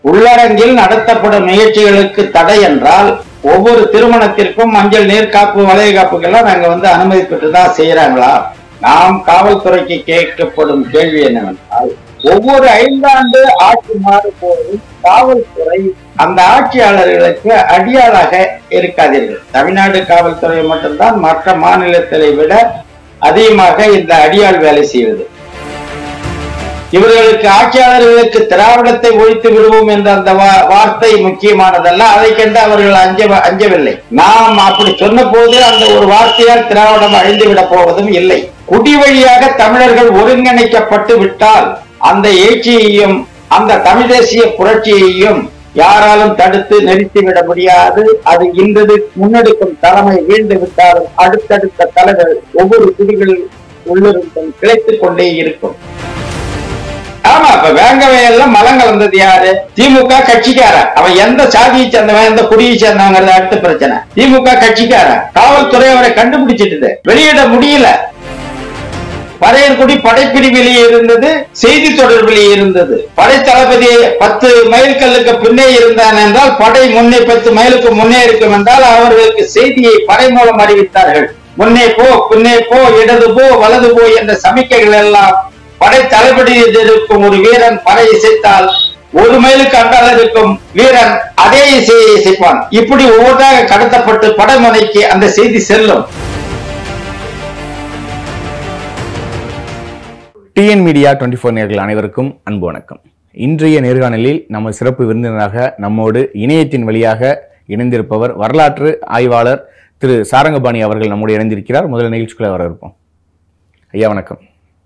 உள்ளரங்கில் நடத்தப்படும் நிகழ்ச்சிகளுக்கு தடை என்றால் ஒவ்வொரு திருமணத்திற்கும் மஞ்சள் நீர்காப்பு வளையகாப்புக்கெல்லாம் நாங்க வந்து அனுமதி பெற்று தான் செய்யறாங்களா நாம் காவல்துறைக்கு கேட்கப்படும் கேள்வி என்னவென்றால் ஒவ்வொரு ஐந்தாண்டு ஆட்சி மாறும்போதும் காவல்துறை அந்த ஆட்சியாளர்களுக்கு அடியாளாக இருக்காதீர்கள் தமிழ்நாடு காவல்துறை மட்டும்தான் மற்ற மாநிலத்தை விட அதிகமாக இந்த அடியாள் வேலை செய்வது இவர்களுக்கு ஆட்சியாளர்களுக்கு திராவிடத்தை ஒழித்து விடுவோம் என்ற அந்த வா- வார்த்தை முக்கியமானதல்ல அதை கண்டு அவர்கள் அஞ்ச அஞ்சவில்லை நாம் அப்படி சொன்ன போது அந்த ஒரு வார்த்தையால் திராவிடம் அழிந்து விட போவதும் இல்லை குடி வழியாக தமிழர்கள் ஒருங்கிணைக்கப்பட்டு விட்டால் அந்த எழுச்சியையும் அந்த தமிழ் தேசிய புரட்சியையும் யாராலும் தடுத்து நிறுத்திவிட முடியாது அது இன்றது முன்னெடுக்கும் தலைமை வீழ்ந்து விட்டாலும் அடுத்தடுத்த தலைவர் ஒவ்வொரு குடிகளில் உள்ளிருந்தும் கிளைத்துக் கொண்டே இருக்கும் ஆமா இப்ப வேங்கவை எல்லாம் மலம் கலந்தது யாரு திமுக கட்சிக்காரன் அவன் எந்த சாதியை சேர்ந்தவன் எந்த குடியை சேர்ந்தவங்கிறது அடுத்த பிரச்சனை திமுக கட்சிக்காரன் காவல்துறை அவரை கண்டுபிடிச்சிட்டது வெளியிட முடியல பறையர்குடி படைப்பிரிவிலே இருந்தது செய்தி தொடர்பிலே இருந்தது படை தளபதி பத்து மைல்கல்லுக்கு பின்னே இருந்தான் என்றால் படை முன்னே பத்து மைலுக்கு முன்னே இருக்கும் என்றால் அவர்களுக்கு செய்தியை படை மூலம் அறிவித்தார்கள் முன்னே போ பின்னே போ இடது போ வலது போ என்ற சமிக்கைகள் எல்லாம் படை தளபதியில் இருக்கும் ஒரு வீரன் படை இசைத்தால் ஒரு மைலுக்கு அண்டால் இருக்கும் வீரன் அதே இசையை இசைப்பான் இப்படி ஒவ்வொன்றாக கடத்தப்பட்டு படைமுனைக்கு அந்த செய்தி செல்லும் டிஎன் மீடியா டுவெண்ட்டி ஃபோர் நேர்கள் அனைவருக்கும் அன்பு வணக்கம் இன்றைய நேர்காணலில் நம்ம சிறப்பு விருந்தினராக நம்மோடு இணையத்தின் வழியாக இணைந்திருப்பவர் வரலாற்று ஆய்வாளர் திரு சாரங்கபாணி அவர்கள் நம்மோடு இணைந்திருக்கிறார் முதல் நிகழ்ச்சிக்குள்ள வரவிருப்போம் ஐயா வணக்கம்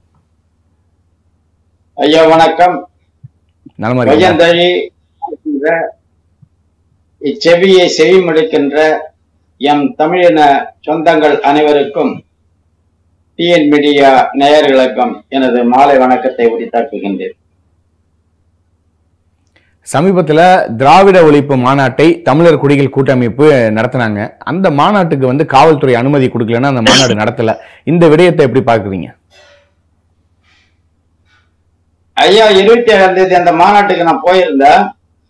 ஐயா வணக்கம் நலமா இருக்கீங்களா? வையந்தழி இருக்கின்ற இச்செவியை செவிமடுக்கின்ற எம் தமிழின சொந்தங்கள் அனைவருக்கும் டிஎன் மீடியா நேயர்களுக்கும் எனது மாலை வணக்கத்தை உரித்தாக்குகின்றேன் சமீபத்துல திராவிட ஒழிப்பு மாநாட்டை தமிழர் குடிகள் கூட்டமைப்பு நடத்தினாங்க அந்த மாநாட்டுக்கு வந்து காவல்துறை அனுமதி கொடுக்கலன்னா அந்த மாநாடு நடத்தல இந்த விடயத்தை எப்படி பார்க்குறீங்க ஐயா இருபத்தி ஏழாம் தேதி அந்த மாநாட்டுக்கு நான் போயிருந்தேன்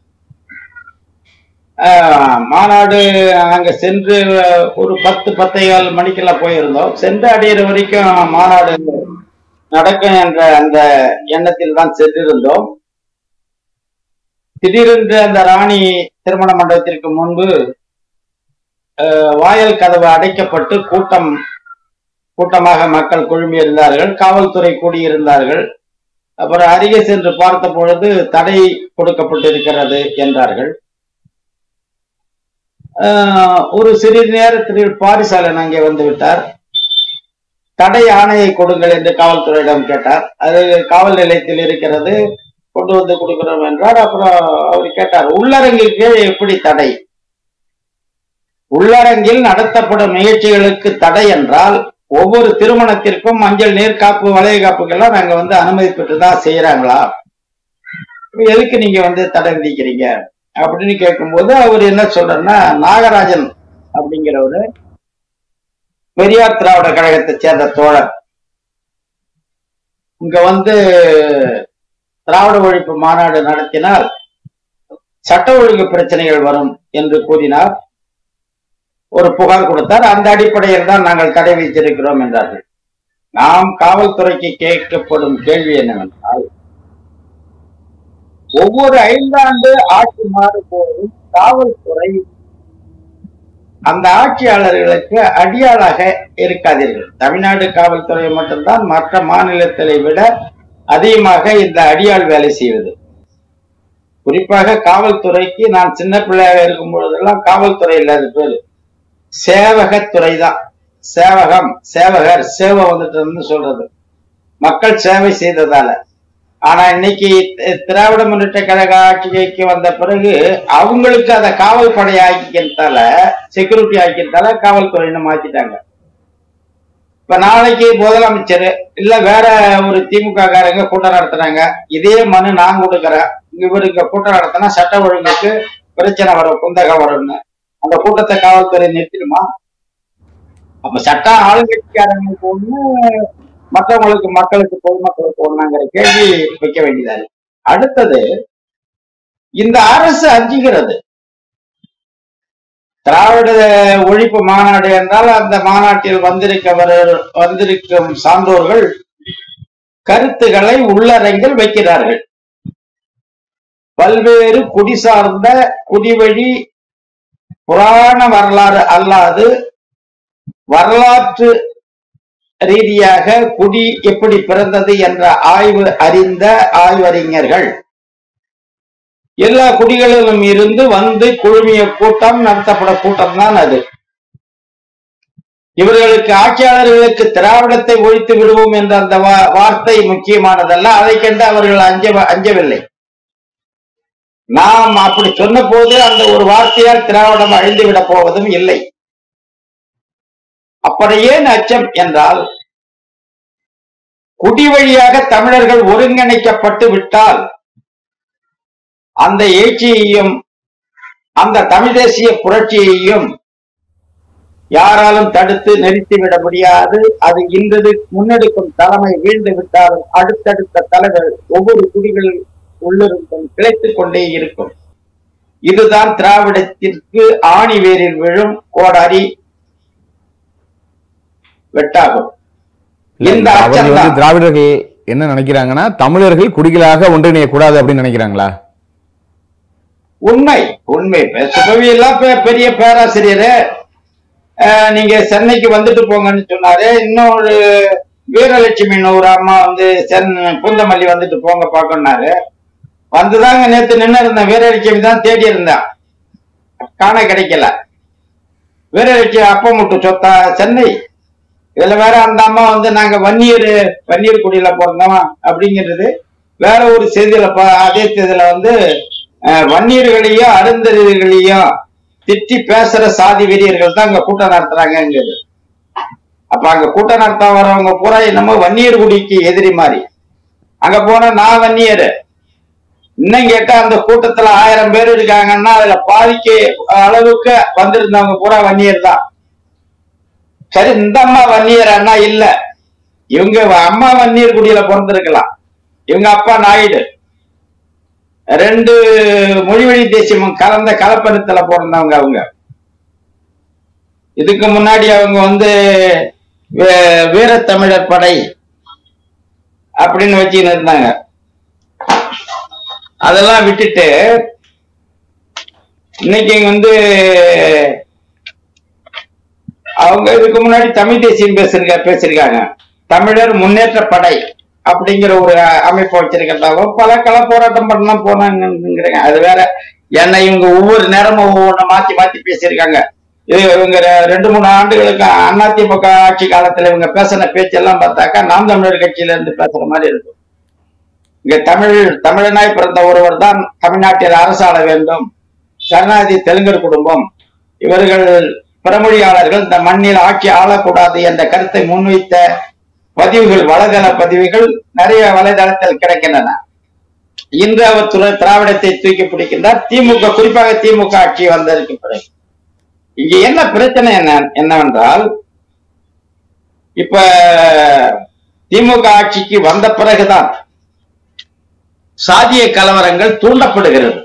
ஆஹ், மாநாடு அங்க சென்று ஒரு பத்து பத்தைகால் மணிக்கெல்லாம் போயிருந்தோம் சென்று அடையிற வரைக்கும் மாநாடு நடக்கும் என்ற அந்த எண்ணத்தில் தான் சென்றிருந்தோம் திடீரென்று அந்த ராணி திருமண மண்டபத்திற்கு முன்பு ஆஹ், வாயில் கதவு அடைக்கப்பட்டு கூட்டம் கூட்டமாக மக்கள் குழுமி இருந்தார்கள் காவல்துறை கூடியிருந்தார்கள் அப்புறம் அருகே சென்று பார்த்த பொழுது தடை கொடுக்கப்பட்டிருக்கிறது என்றார்கள் ஆஹ் ஒரு சிறிது நேரத்தில் பாரிசாலன் அங்கே வந்து விட்டார் தடை ஆணையை கொடுங்கள் என்று காவல்துறையிடம் கேட்டார் அது காவல் நிலையத்தில் இருக்கிறது கொண்டு வந்து கொடுக்கிறோம் என்றார் அப்புறம் அவர் கேட்டார் உள்ளரங்கிற்கு எப்படி தடை உள்ளரங்கில் நடத்தப்படும் நிகழ்ச்சிகளுக்கு தடை என்றால் ஒவ்வொரு திருமணத்திற்கும் மஞ்சள் நீர்காப்பு வளையகாப்புக்கெல்லாம் நாங்க வந்து அனுமதி பெற்று தான் செய்யறாங்களா இப்ப எதுக்கு நீங்க வந்து தடை விதிக்கிறீங்க அப்படின்னு கேட்கும்போது அவர் என்ன சொல்றன்னா நாகராஜன் அப்படிங்கிறவரு பெரியார் திராவிட கழகத்தை சேர்ந்த தோழர் இங்க வந்து திராவிட ஒழிப்பு மாநாடு நடத்தினால் சட்ட ஒழுங்கு பிரச்சனைகள் வரும் என்று கூறினார் ஒரு புகார் கொடுத்தார் அந்த அடிப்படையில் தான் நாங்கள் தடை வைத்திருக்கிறோம் என்றார்கள் நாம் காவல்துறைக்கு கேட்கப்படும் கேள்வி என்னவென்றால் ஒவ்வொரு ஐந்தாண்டு ஆட்சி மாறும்போதும் காவல்துறை அந்த ஆட்சியாளர்களுக்கு அடியாளாக இருக்காதீர்கள் தமிழ்நாடு காவல்துறை மட்டும்தான் மற்ற மாநிலத்தை விட அதிகமாக இந்த அடியாள் வேலை செய்வது குறிப்பாக காவல்துறைக்கு நான் சின்ன பிள்ளையாக இருக்கும் பொழுதெல்லாம் காவல்துறை இல்லாத பேரு சேவகத்துறை தான் சேவகம் சேவகர் சேவை வந்துட்டு சொல்றது மக்கள் சேவை செய்ததால ஆனா இன்னைக்கு தி- திராவிட முன்னேற்ற கழக ஆட்சிக்கு வந்த பிறகு அவங்களுக்கு அதை காவல் படை ஆக்கிக்கிறதால செக்யூரிட்டி ஆக்கிக்கிறதால காவல்துறைன்னு மாத்திட்டாங்க இப்ப நாளைக்கு முதலமைச்சர் இல்ல வேற ஒரு திமுக காரங்க கூட்டம் நடத்துறாங்க இதே மனு நான் கொடுக்கறேன் இவருக்கு கூட்டம் நடத்தினா சட்ட ஒழுங்குக்கு பிரச்சனை வரும் குந்தகம் வரும்னு அந்த கூட்டத்தை காவல்துறை நிறுத்திடுமா அப்ப சட்டம் ஆளுங்கட்சிக்காரங்களுக்கு ஒண்ணு மற்றவங்களுக்கு மக்களுக்கு பொதுமக்களுக்கு ஒண்ணுங்கிற கேள்வி வைக்க வேண்டியதா இருக்கு அடுத்தது இந்த அரசு அஞ்சுகிறது திராவிட ஒழிப்பு மாநாடு என்றால் அந்த மாநாட்டில் வந்திருக்கவர் வந்திருக்கும் சான்றோர்கள் கருத்துக்களை உள்ளரங்கில் வைக்கிறார்கள் பல்வேறு குடி சார்ந்த குடிவழி புராண வரலாறு அல்லாது வரலாற்று ரீதியாக குடி எப்படி பிறந்தது என்ற ஆய்வு அறிந்த ஆய்வறிஞர்கள் எல்லா குடிகளிலும் இருந்து வந்து குழுமிய கூட்டம் நடத்தப்பட கூட்டம் தான் அது இவர்களுக்கு ஆட்சியாளர்களுக்கு திராவிடத்தை ஒழித்து விடுவோம் என்ற அந்த வா- வார்த்தை முக்கியமானதல்ல அதை கண்டு அவர்கள் அஞ்ச அஞ்சவில்லை நாம் அப்படி சொன்ன போது அந்த ஒரு வார்த்தையால் திராவிடம் அழிந்து விட போவதும் இல்லை அப்படி ஏன் அச்சம் என்றால் குடி வழியாக தமிழர்கள் ஒருங்கிணைக்கப்பட்டு விட்டால் அந்த எழுச்சியையும் அந்த தமிழ் தேசிய புரட்சியையும் யாராலும் தடுத்து நிறுத்திவிட முடியாது அது இன்றது முன்னெடுக்கும் தலைமை வீழ்ந்து விட்டாலும் அடுத்தடுத்த தலைவர் ஒவ்வொரு குடிகள் உள்ளிருந்தும் கிளைத்துக் கொண்டே இருக்கும் இதுதான் திராவிடத்திற்கு ஆணி வேரில் விழும் கோடாரி வெட்டாகும் இல்ல, இந்த அவங்க அச்சம் வந்து தான் திராவிடர்கள் என்ன நினைக்கிறாங்கன்னா தமிழர்கள் குடிகளாக ஒன்றிணைய கூடாது அப்படின்னு நினைக்கிறாங்களா உண்மை உண்மை இப்ப சுபவியெல்லாம் பெ- பெரிய பேராசிரியர் நீங்க சென்னைக்கு வந்துட்டு போங்கன்னு சொன்னாரு இன்னொரு வீரலட்சுமின்னு ஒரு அம்மா வந்து சென் பூந்தமல்லி வந்துட்டு போங்க பார்க்கணுனாரு வந்துதாங்க நேத்து நின்று இருந்தேன் வீரலட்சுமி தான் தேடி இருந்தேன் காண கிடைக்கல வீரலட்சுமி அப்ப மட்டும் சொத்தா சென்னை இதுல வேற அந்த அம்மா வந்து நாங்க வன்னியர் வன்னியர் குடியில பிறந்தோம் அப்படிங்கிறது வேற ஒரு செய்தியில ப- அதே செய்தியில வந்து அஹ், வன்னியர்களையும் அருந்ததிகளையும் திட்டி பேசுற சாதி வெறியர்கள் தான் அங்க கூட்டம் நடத்துறாங்கிறது அப்ப அங்க கூட்டம் நடத்த வரவங்க பூரா என்னமோ வன்னியர் குடிக்கு எதிரி மாதிரி அங்க போனா நான் வன்னியர் இன்னும் கேட்டா அந்த கூட்டத்துல ஆயிரம் பேர் இருக்காங்கன்னா அதுல பாதிக்கு அளவுக்கு வந்திருந்தவங்க பூரா வன்னியர் தான் சரி இந்த அம்மா வன்னியர் அண்ணா இல்ல இவங்க அம்மா வன்னியர் குடியில பிறந்திருக்கலாம் இவங்க அப்பா நாயுடு ரெண்டு மொழிவழி தேசியமும் கலந்த கலப்பணத்துல பிறந்தவங்க அவங்க இதுக்கு முன்னாடி அவங்க வந்து வே- வீரத்தமிழர் படை அப்படின்னு வச்சுன்னு இருந்தாங்க அதெல்லாம் விட்டுட்டு இன்னைக்கு வந்து அவங்க இதுக்கு முன்னாடி தமிழ் தேசியம் பேசிருக்க பேசிருக்காங்க தமிழர் முன்னேற்ற படை அப்படிங்கிற ஒரு அமைப்பு வச்சிருக்கிறதாவும் பல கள போராட்டம் பண்ணலாம் போனாங்கிறாங்க அது வேற ஏன்னா இவங்க ஒவ்வொரு நேரமும் ஒவ்வொன்று மாத்தி மாத்தி பேசியிருக்காங்க இது இவங்க ரெ- ரெண்டு மூணு ஆண்டுகளுக்கு அதிமுக ஆட்சி காலத்துல இவங்க பேசின பேச்செல்லாம் பார்த்தாக்கா நாம் தமிழர் கட்சியில இருந்து பேசுற மாதிரி இருக்கும் இங்க தமிழ் தமிழனாய் பிறந்த ஒருவர் தான் தமிழ்நாட்டில் அரசாள வேண்டும் கருணாநிதி தெலுங்கர் குடும்பம் இவர்கள் பிறமொழியாளர்கள் இந்த மண்ணில் ஆட்சி ஆளக்கூடாது என்ற கருத்தை முன்வைத்த பதிவுகள் வலைதள பதிவுகள் நிறைய வலைதளத்தில் கிடைக்கின்றன இன்று அவர் துறை- திராவிடத்தை தூக்கி பிடிக்கின்றார் திமுக குறிப்பாக திமுக ஆட்சி வந்ததற்கு பிறகு இங்க என்ன பிரச்சனை என்ன என்னவென்றால் இப்ப திமுக ஆட்சிக்கு வந்த பிறகுதான் சாதிய கலவரங்கள் தூண்டப்படுகிறது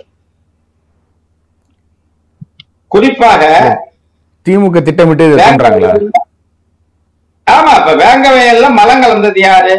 குறிப்பாக திமுக திட்டமிட்டு இதை பண்றாங்களா ஆமா இப்ப வேங்க வயல்ல மலம் கலந்தது யாரு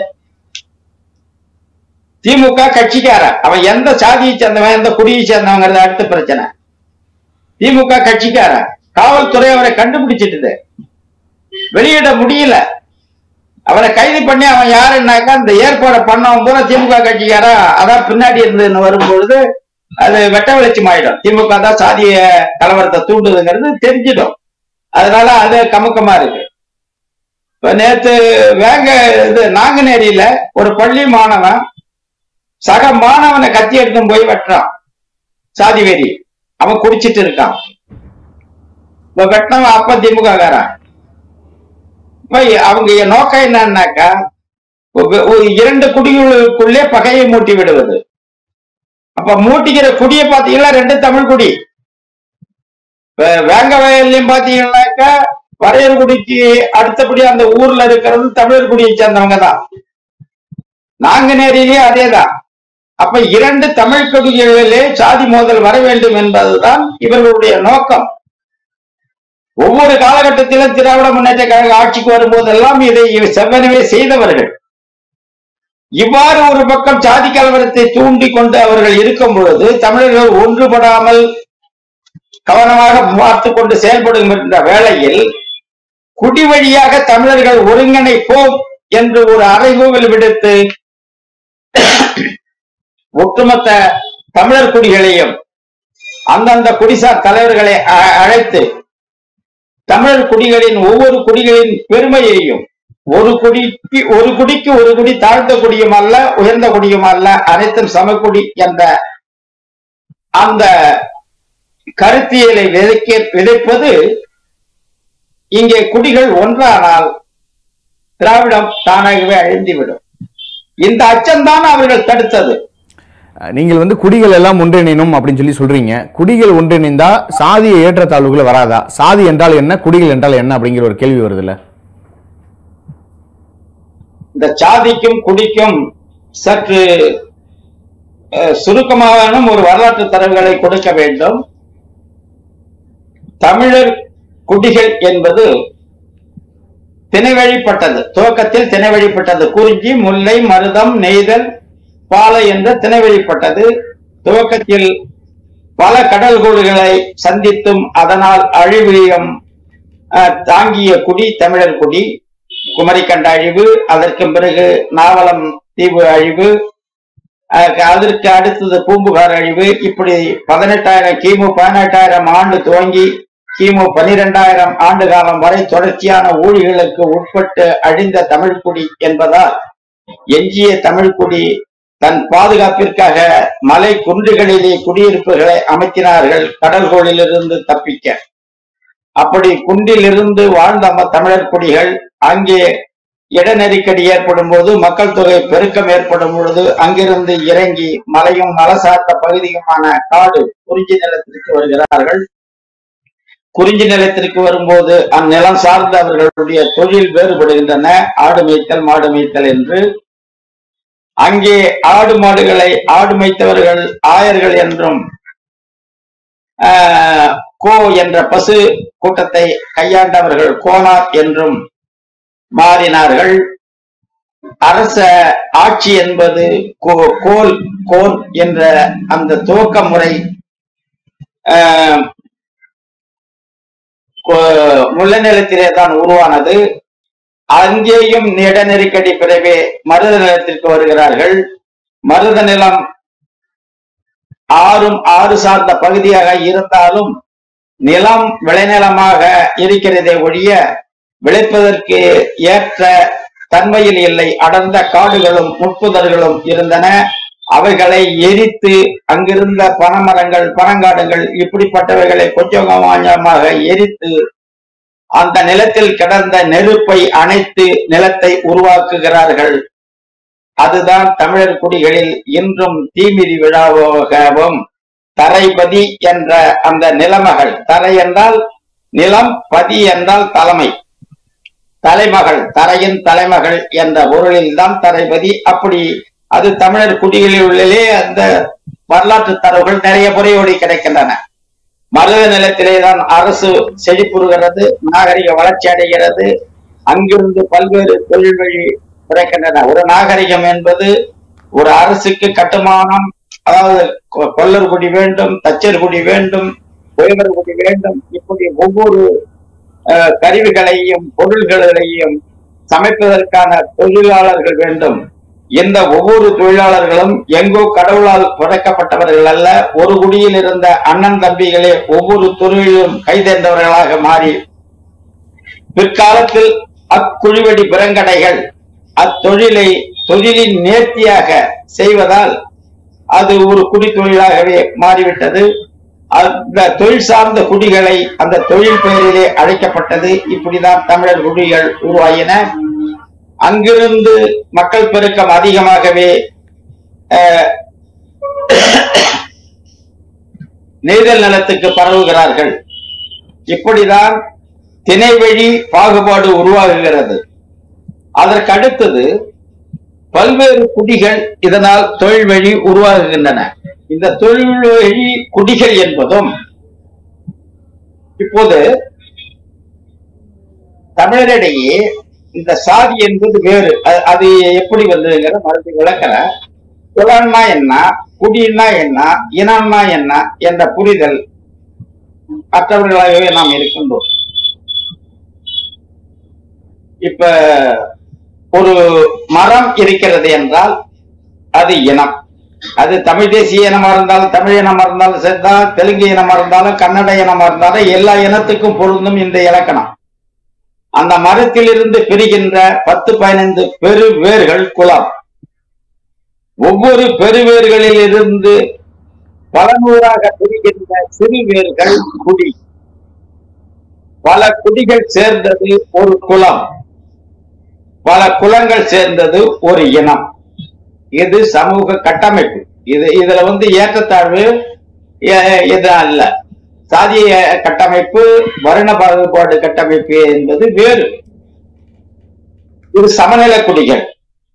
திமுக கட்சிக்காரன் அவன் எந்த சாதியை சேர்ந்தவன் எந்த குடியை சேர்ந்தவங்கிறது அடுத்த பிரச்சனை திமுக கட்சிக்காரன் காவல்துறை அவரை கண்டுபிடிச்சிட்டுது வெளியிட முடியல அவரை கைது பண்ணி அவன் யாருன்னாக்கா இந்த ஏற்பாடு பண்ணவன் பூரா திமுக கட்சிக்காரன் அதான் பின்னாடி இருந்துன்னு வரும்பொழுது அது வெட்ட வெளிச்சம் ஆயிடும் திமுக தான் சாதிய கலவரத்தை தூண்டுதுங்கிறது தெரிஞ்சிடும் அதனால அது கமுக்கமா இருக்கு இப்ப நேத்து வேங்க இது நாங்குநேரியில ஒரு பள்ளி மாணவன் சக மாணவனை கத்தி எடுத்துன்னு போய் வெட்டுறான் சாதி வெறி அவன் குடிச்சிட்டு இருக்கான் இப்ப வெட்டினவன் அப்ப திமுக காரன் இப்ப அவங்க நோக்கம் என்னன்னாக்கா ஒரு- ஒரு இரண்டு குடிகளுக்குள்ளே பகையை மூட்டி விடுவது அப்ப மூட்டிக்கிற குடியை பாத்தீங்கன்னா ரெண்டு தமிழ் குடி இப்ப வேங்க வயல்லையும் பாத்தீங்கன்னாக்கா வரையர் குடிக்கு அடுத்தபடி அந்த ஊர்ல இருக்கிறது தமிழர் குடியை சேர்ந்தவங்க தான் நாங்குநேரியிலயும் அதேதான் அப்ப இரண்டு தமிழ் கொடிகளிலே சாதி மோதல் வர வேண்டும் என்பதுதான் இவர்களுடைய நோக்கம் ஒவ்வொரு காலகட்டத்திலும் திராவிட முன்னேற்ற கழக ஆட்சிக்கு வரும்போதெல்லாம் இதை செவ்வனவே செய்தவர்கள் இவ்வாறு ஒரு பக்கம் சாதி கலவரத்தை தூண்டி கொண்டு அவர்கள் இருக்கும் பொழுது தமிழர்கள் ஒன்றுபடாமல் கவனமாக பார்த்து கொண்டு செயல்படுகின்ற வேளையில் குடி வழியாக தமிழர்கள் ஒருங்கிணைப்போம் என்று ஒரு அறைகூவல் விடுத்து ஒட்டுமொத்த தமிழர் குடிகளையும் அந்தந்த குடிசார் தலைவர்களை அ- அழைத்து தமிழர் குடிகளின் ஒவ்வொரு குடிகளின் பெருமையையும் ஒரு குடிக்கு ஒரு குடிக்கு ஒரு குடி தாழ்ந்த குடியும் அல்ல உயர்ந்த குடியும் அல்ல அனைத்தும் சமக்குடி என்ற அந்த கருத்தியலை விதைக்க விதைப்பது இங்கே குடிகள் ஒன்றானால் திராவிடம் தானாகவே அழிந்துவிடும் இந்த அச்சம்தான் அவர்கள் தடுத்தது அஹ் நீங்கள் வந்து குடிகள் எல்லாம் ஒன்றிணைணும் அப்படின்னு சொல்லி சொல்றீங்க குடிகள் ஒன்றிணைந்தா சாதிய ஏற்றத்தாழ்வுகள் வராதா சாதி என்றால் என்ன குடிகள் என்றால் என்ன அப்படிங்கிற ஒரு கேள்வி வருதுல்ல இந்த சாதிக்கும் குடிக்கும் சற்று அஹ், சுருக்கமாகவும் ஒரு வரலாற்று தரவுகளை கொடுக்க வேண்டும் தமிழர் குடிகள் என்பது திணைவழிப்பட்டது துவக்கத்தில் திணைவழிப்பட்டது குறிஞ்சி முல்லை மருதம் நெய்தல் பாலை என்ற திணைவழிப்பட்டது துவக்கத்தில் பல கடல்கோடுகளை சந்தித்தும் அதனால் அழிவியம் அஹ், தாங்கிய குடி தமிழர் குடி குமரிக்கண்ட அழிவு அதற்கு பிறகு நாவலம் தீவு அழிவு அஹ் அதற்கு அடுத்தது பூம்புகார் அழிவு இப்படி பதினெட்டாயிரம் கிமு பதினெட்டாயிரம் ஆண்டு துவங்கி கிமு பனிரெண்டாயிரம் ஆண்டு காலம் வரை தொடர்ச்சியான ஊழிகளுக்கு உட்பட்டு அழிந்த தமிழ்குடி என்பதால் எஞ்சிய தமிழ்குடி தன் பாதுகாப்பிற்காக மலை குன்றுகளிலே குடியிருப்புகளை அமைத்தினார்கள் கடல்கோளிலிருந்து தப்பிக்க அப்படி குன்றிலிருந்து வாழ்ந்த ம- தமிழர் குடிகள் அங்கே இட நெருக்கடி ஏற்படும் போது மக்கள் தொகை பெருக்கம் ஏற்படும் பொழுது அங்கிருந்து இறங்கி மலையும் மல சார்ந்த பகுதியுமான காடு குறிஞ்சி நிலத்திற்கு வருகிறார்கள் குறிஞ்சி நிலத்திற்கு வரும்போது அந்நிலம் சார்ந்த அவர்களுடைய தொழில் வேறுபடுகின்றன ஆடு மேய்த்தல் மாடு மேய்த்தல் என்று அங்கே ஆடு மாடுகளை ஆடு மேய்த்தவர்கள் ஆயர்கள் என்றும் ஆஹ், கோ என்ற பசு கூட்டத்தை கையாண்டவர்கள் கோனார் என்றும் மாறினார்கள் அரச ஆட்சி என்பது கோ- கோல் கோல் என்ற அந்த துவக்க முறை ஆஹ், கோ- முல்லை நிலத்திலே தான் உருவானது அங்கேயும் இட நெருக்கடி பிறவே மருத நிலத்திற்கு வருகிறார்கள் மருத நிலம் ஆறும் ஆறு சார்ந்த பகுதியாக இருந்தாலும் நிலம் விளைநிலமாக இருக்கிறதே ஒழிய விளைப்பதற்கு ஏற்ற தன்மையில் இல்லை அடர்ந்த காடுகளும் முட்புதர்களும் இருந்தன அவைகளை எரித்து அங்கிருந்த பனைமரங்கள் பனங்காடுகள் இப்படிப்பட்டவைகளை கொஞ்சம் கொஞ்சமாக எரித்து அந்த நிலத்தில் கிடந்த நெருப்பை அணைத்து நிலத்தை உருவாக்குகிறார்கள் அதுதான் தமிழர் குடிகளில் இன்றும் தீமிதி விழாவாகவும் தரைபதி என்ற அந்த நிலமகள் தரை என்றால் நிலம் பதி என்றால் தலைமை தலைமகள் தரையின் தலைமகள் என்ற பொருளில் தான் தரைபதி அப்படி அது தமிழர் குடிகளிலே அந்த வரலாற்று தரவுகள் நிறைய முறையோடி கிடைக்கின்றன மருத நிலத்திலே தான் அரசு செழிப்புறுகிறது நாகரிக வளர்ச்சி அடைகிறது அங்கிருந்து பல்வேறு தொழில் வழி பிறக்கின்றன ஒரு நாகரிகம் என்பது ஒரு அரசுக்கு கட்டுமானம் அதாவது கொ- கொல்லர் குடி வேண்டும் தச்சர் குடி வேண்டும் உயவர் குடி வேண்டும் இப்படி ஒவ்வொரு அஹ், கருவிகளையும் பொருள்களையும் சமைப்பதற்கான தொழிலாளர்கள் வேண்டும் இந்த ஒவ்வொரு தொழிலாளர்களும் எங்கோ கடவுளால் படைக்கப்பட்டவர்கள் அல்ல ஒரு குடியில் இருந்த அண்ணன் தம்பிகளே ஒவ்வொரு தொழிலும் கைதேர்ந்தவர்களாக மாறி பிற்காலத்தில் அக்குழிவடி பிறங்கடைகள் அத்தொழிலை தொழிலின் நேர்த்தியாக செய்வதால் அது ஒரு குடி தொழிலாகவே மாறிவிட்டது அந்த தொழில் சார்ந்த குடிகளை அந்த தொழில் பெயரிலே அழைக்கப்பட்டது இப்படிதான் தமிழர் குடிகள் உருவாயின அங்கிருந்து மக்கள் பெருக்கம் அதிகமாகவே அஹ், நெய்தல் நிலத்துக்கு பரவுகிறார்கள் இப்படிதான் திணைவழி பாகுபாடு உருவாகுகிறது அதற்கு அடுத்தது பல்வேறு குடிகள் இதனால் தொழில் வழி உருவாகுகின்றன இந்த தொழில் வழி குடிகள் என்பதும் இப்போது தமிழரிடையே இந்த சாதி என்பது வேறு அது- அது எப்படி வந்ததுங்கிற மறுபடியும் விளக்குறேன் குலன்னா என்ன குடின்னா என்ன இனம்னா என்ன என்ற புரிதல் மற்றவர்களாகவே நாம் இருக்கின்றோம் இப்ப ஒரு மரம் இருக்கிறது என்றால் அது இனம் அது தமிழ் தேசிய இனமா இருந்தாலும் தமிழ் இனமா இருந்தாலும் சரிதான் தெலுங்கு இனமா இருந்தாலும் கன்னட இனமா இருந்தாலும் எல்லா இனத்துக்கும் பொருந்தும் இந்த இலக்கணம் அந்த மரத்திலிருந்து பிரிகின்ற பத்து பதினைந்து பெரு வேர்கள் குலம் ஒவ்வொரு பெருவேர்களில் இருந்து பல நூறாக பிரிகின்ற சிறு வேர்கள் குடி பல குடிகள் சேர்ந்தது ஒரு குலம் பல குலங்கள் சேர்ந்தது ஒரு இனம் இது சமூக கட்டமைப்பு இது இதுல வந்து ஏற்றத்தாழ்வு எ- இது அல்ல சாதிய கட்டமைப்பு வருண பாகுபாடு கட்டமைப்பு என்பது வேறு இது சமநிலை குடிகள்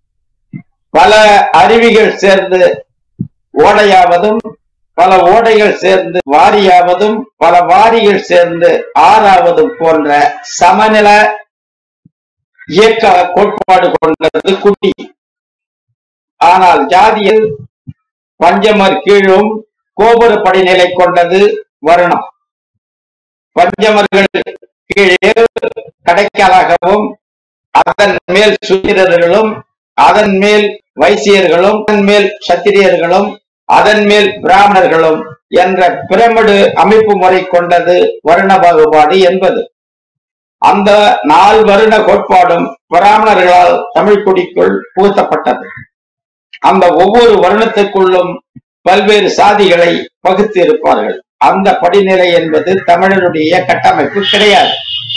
பல அருவிகள் சேர்ந்து ஓடையாவதும் பல ஓடைகள் சேர்ந்து வாரியாவதும் பல வாரிகள் சேர்ந்து ஆறாவதும் போன்ற சமநில இயக்க கோட்பாடு கொண்டது குடி ஆனால் ஜாதியில் பஞ்சமர் கீழும் கோபுர படிநிலை கொண்டது வருணம் பஞ்சமர்கள் கீழே கடைக்காலாகவும் அதன் மேல் சூத்திரர்களும் அதன் மேல் வைசியர்களும் அதன் மேல் சத்திரியர்களும் அதன் மேல் பிராமணர்களும் என்ற பிரமிடு அமைப்பு முறை கொண்டது வருண பாகுபாடு என்பது அந்த நால் வருண கோட்பாடும் பிராமணர்களால் தமிழ் குடிக்குள் புகுத்தப்பட்டது அந்த ஒவ்வொரு வருணத்துக்குள்ளும் பல்வேறு சாதிகளை பகுத்து இருப்பார்கள் அந்த படிநிலை என்பது தமிழருடைய கட்டமைப்பு கிடையாது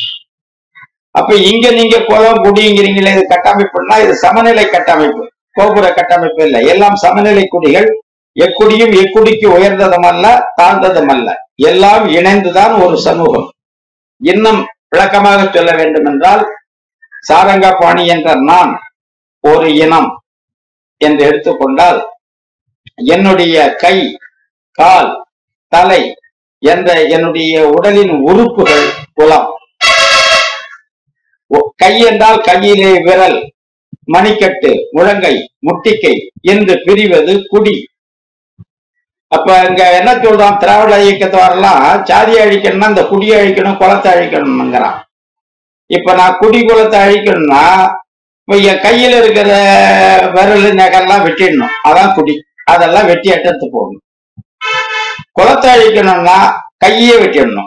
அப்ப இங்க நீங்க குளம் குடிங்கிறீங்களே இது கட்டமைப்புன்னா இது சமநிலை கட்டமைப்பு கோபுர கட்டமைப்பு இல்லை எல்லாம் சமநிலை குடிகள் எக்குடியும் எக்குடிக்கு உயர்ந்ததும் அல்ல தாழ்ந்ததும் அல்ல எல்லாம் இணைந்துதான் ஒரு சமூகம் இன்னும் விளக்கமாக சொல்ல வேண்டும் என்றால் சாரங்கபாணி என்ற நான் ஒரு இனம் என்று எடுத்துக்கொண்டால் என்னுடைய கை கால் தலை என்ற என்னுடைய உடலின் உறுப்புகள் குலம் ஒ- கை என்றால் கையிலே விரல் மணிக்கட்டு முழங்கை முட்டிக்கை என்று பிரிவது குடி அப்ப இங்க என்ன சொல்றான் திராவிட இயக்கத்தாரெல்லாம் சாதி அழிக்கணும்னா இந்த குடியை அழிக்கணும் குளத்தை அழிக்கணும்ங்கிறான் இப்ப நான் குடி குலத்தை அழிக்கணும்னா இப்ப என் கையில இருக்கிற விரல் நகரெல்லாம் வெட்டிடணும் அதான் குடி அதெல்லாம் வெட்டி எடுத்து போடணும் குளத்தை அழிக்கணும்னா கையே வெட்டிடணும்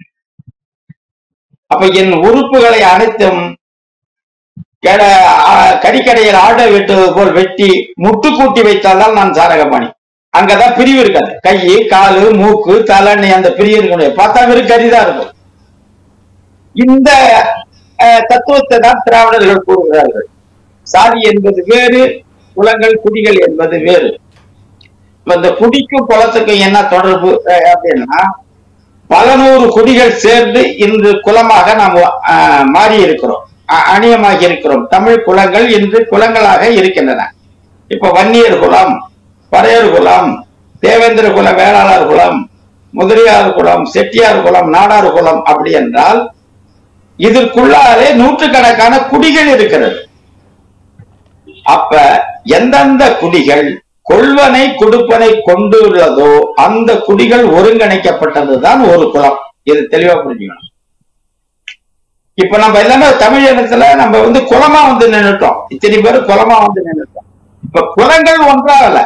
அப்ப என் உறுப்புகளை அனைத்தும் கெட- ஆ- கறிக்கடையில் ஆடை வெட்டுவது போல் வெட்டி முட்டு கூட்டி வைத்தால்தான் நான் சாரகபாணி அங்கதான் பிரிவு இருக்காது கை காலு மூக்கு தலைன்னு அந்த பிரிவு இருக்க முடியாது பார்த்தா வெறும் கறிதான் இருக்கும் இந்த அஹ், தத்துவத்தை தான் திராவிடர்கள் கூறுகிறார்கள் சாதி என்பது வேறு குலங்கள் குடிகள் என்பது வேறு இப்ப இந்த குடிக்கும் குலத்துக்கும் என்ன தொடர்பு அஹ், அப்படின்னா பல நூறு குடிகள் சேர்ந்து இன்று குலமாக நாம் அஹ், மாறி இருக்கிறோம் அ- அணியமாகி இருக்கிறோம் தமிழ் குலங்கள் இன்று குலங்களாக இருக்கின்றன இப்ப வன்னியர் குலம் பறையர் குலம் தேவேந்திர குல வேளாளர் குலம் முதலியார் குலம் செட்டியார் குலம் நாடார் குலம் அப்படி என்றால் இதற்குள்ளாலே நூற்றுக்கணக்கான குடிகள் இருக்கிறது அப்ப எந்தெந்த குடிகள் கொள்வனை கொடுப்பனை கொண்டுள்ளதோ அந்த குடிகள் ஒருங்கிணைக்கப்பட்டதுதான் ஒரு குலம் இது தெளிவா புரிஞ்சுக்கணும் இப்ப நம்ம எல்லாமே தமிழ் இனத்துல நம்ம வந்து குலமா வந்து நின்னுட்டோம் இத்தனை பேர் குலமா வந்து நின்னுட்டோம் இப்ப குலங்கள் ஒன்றாகல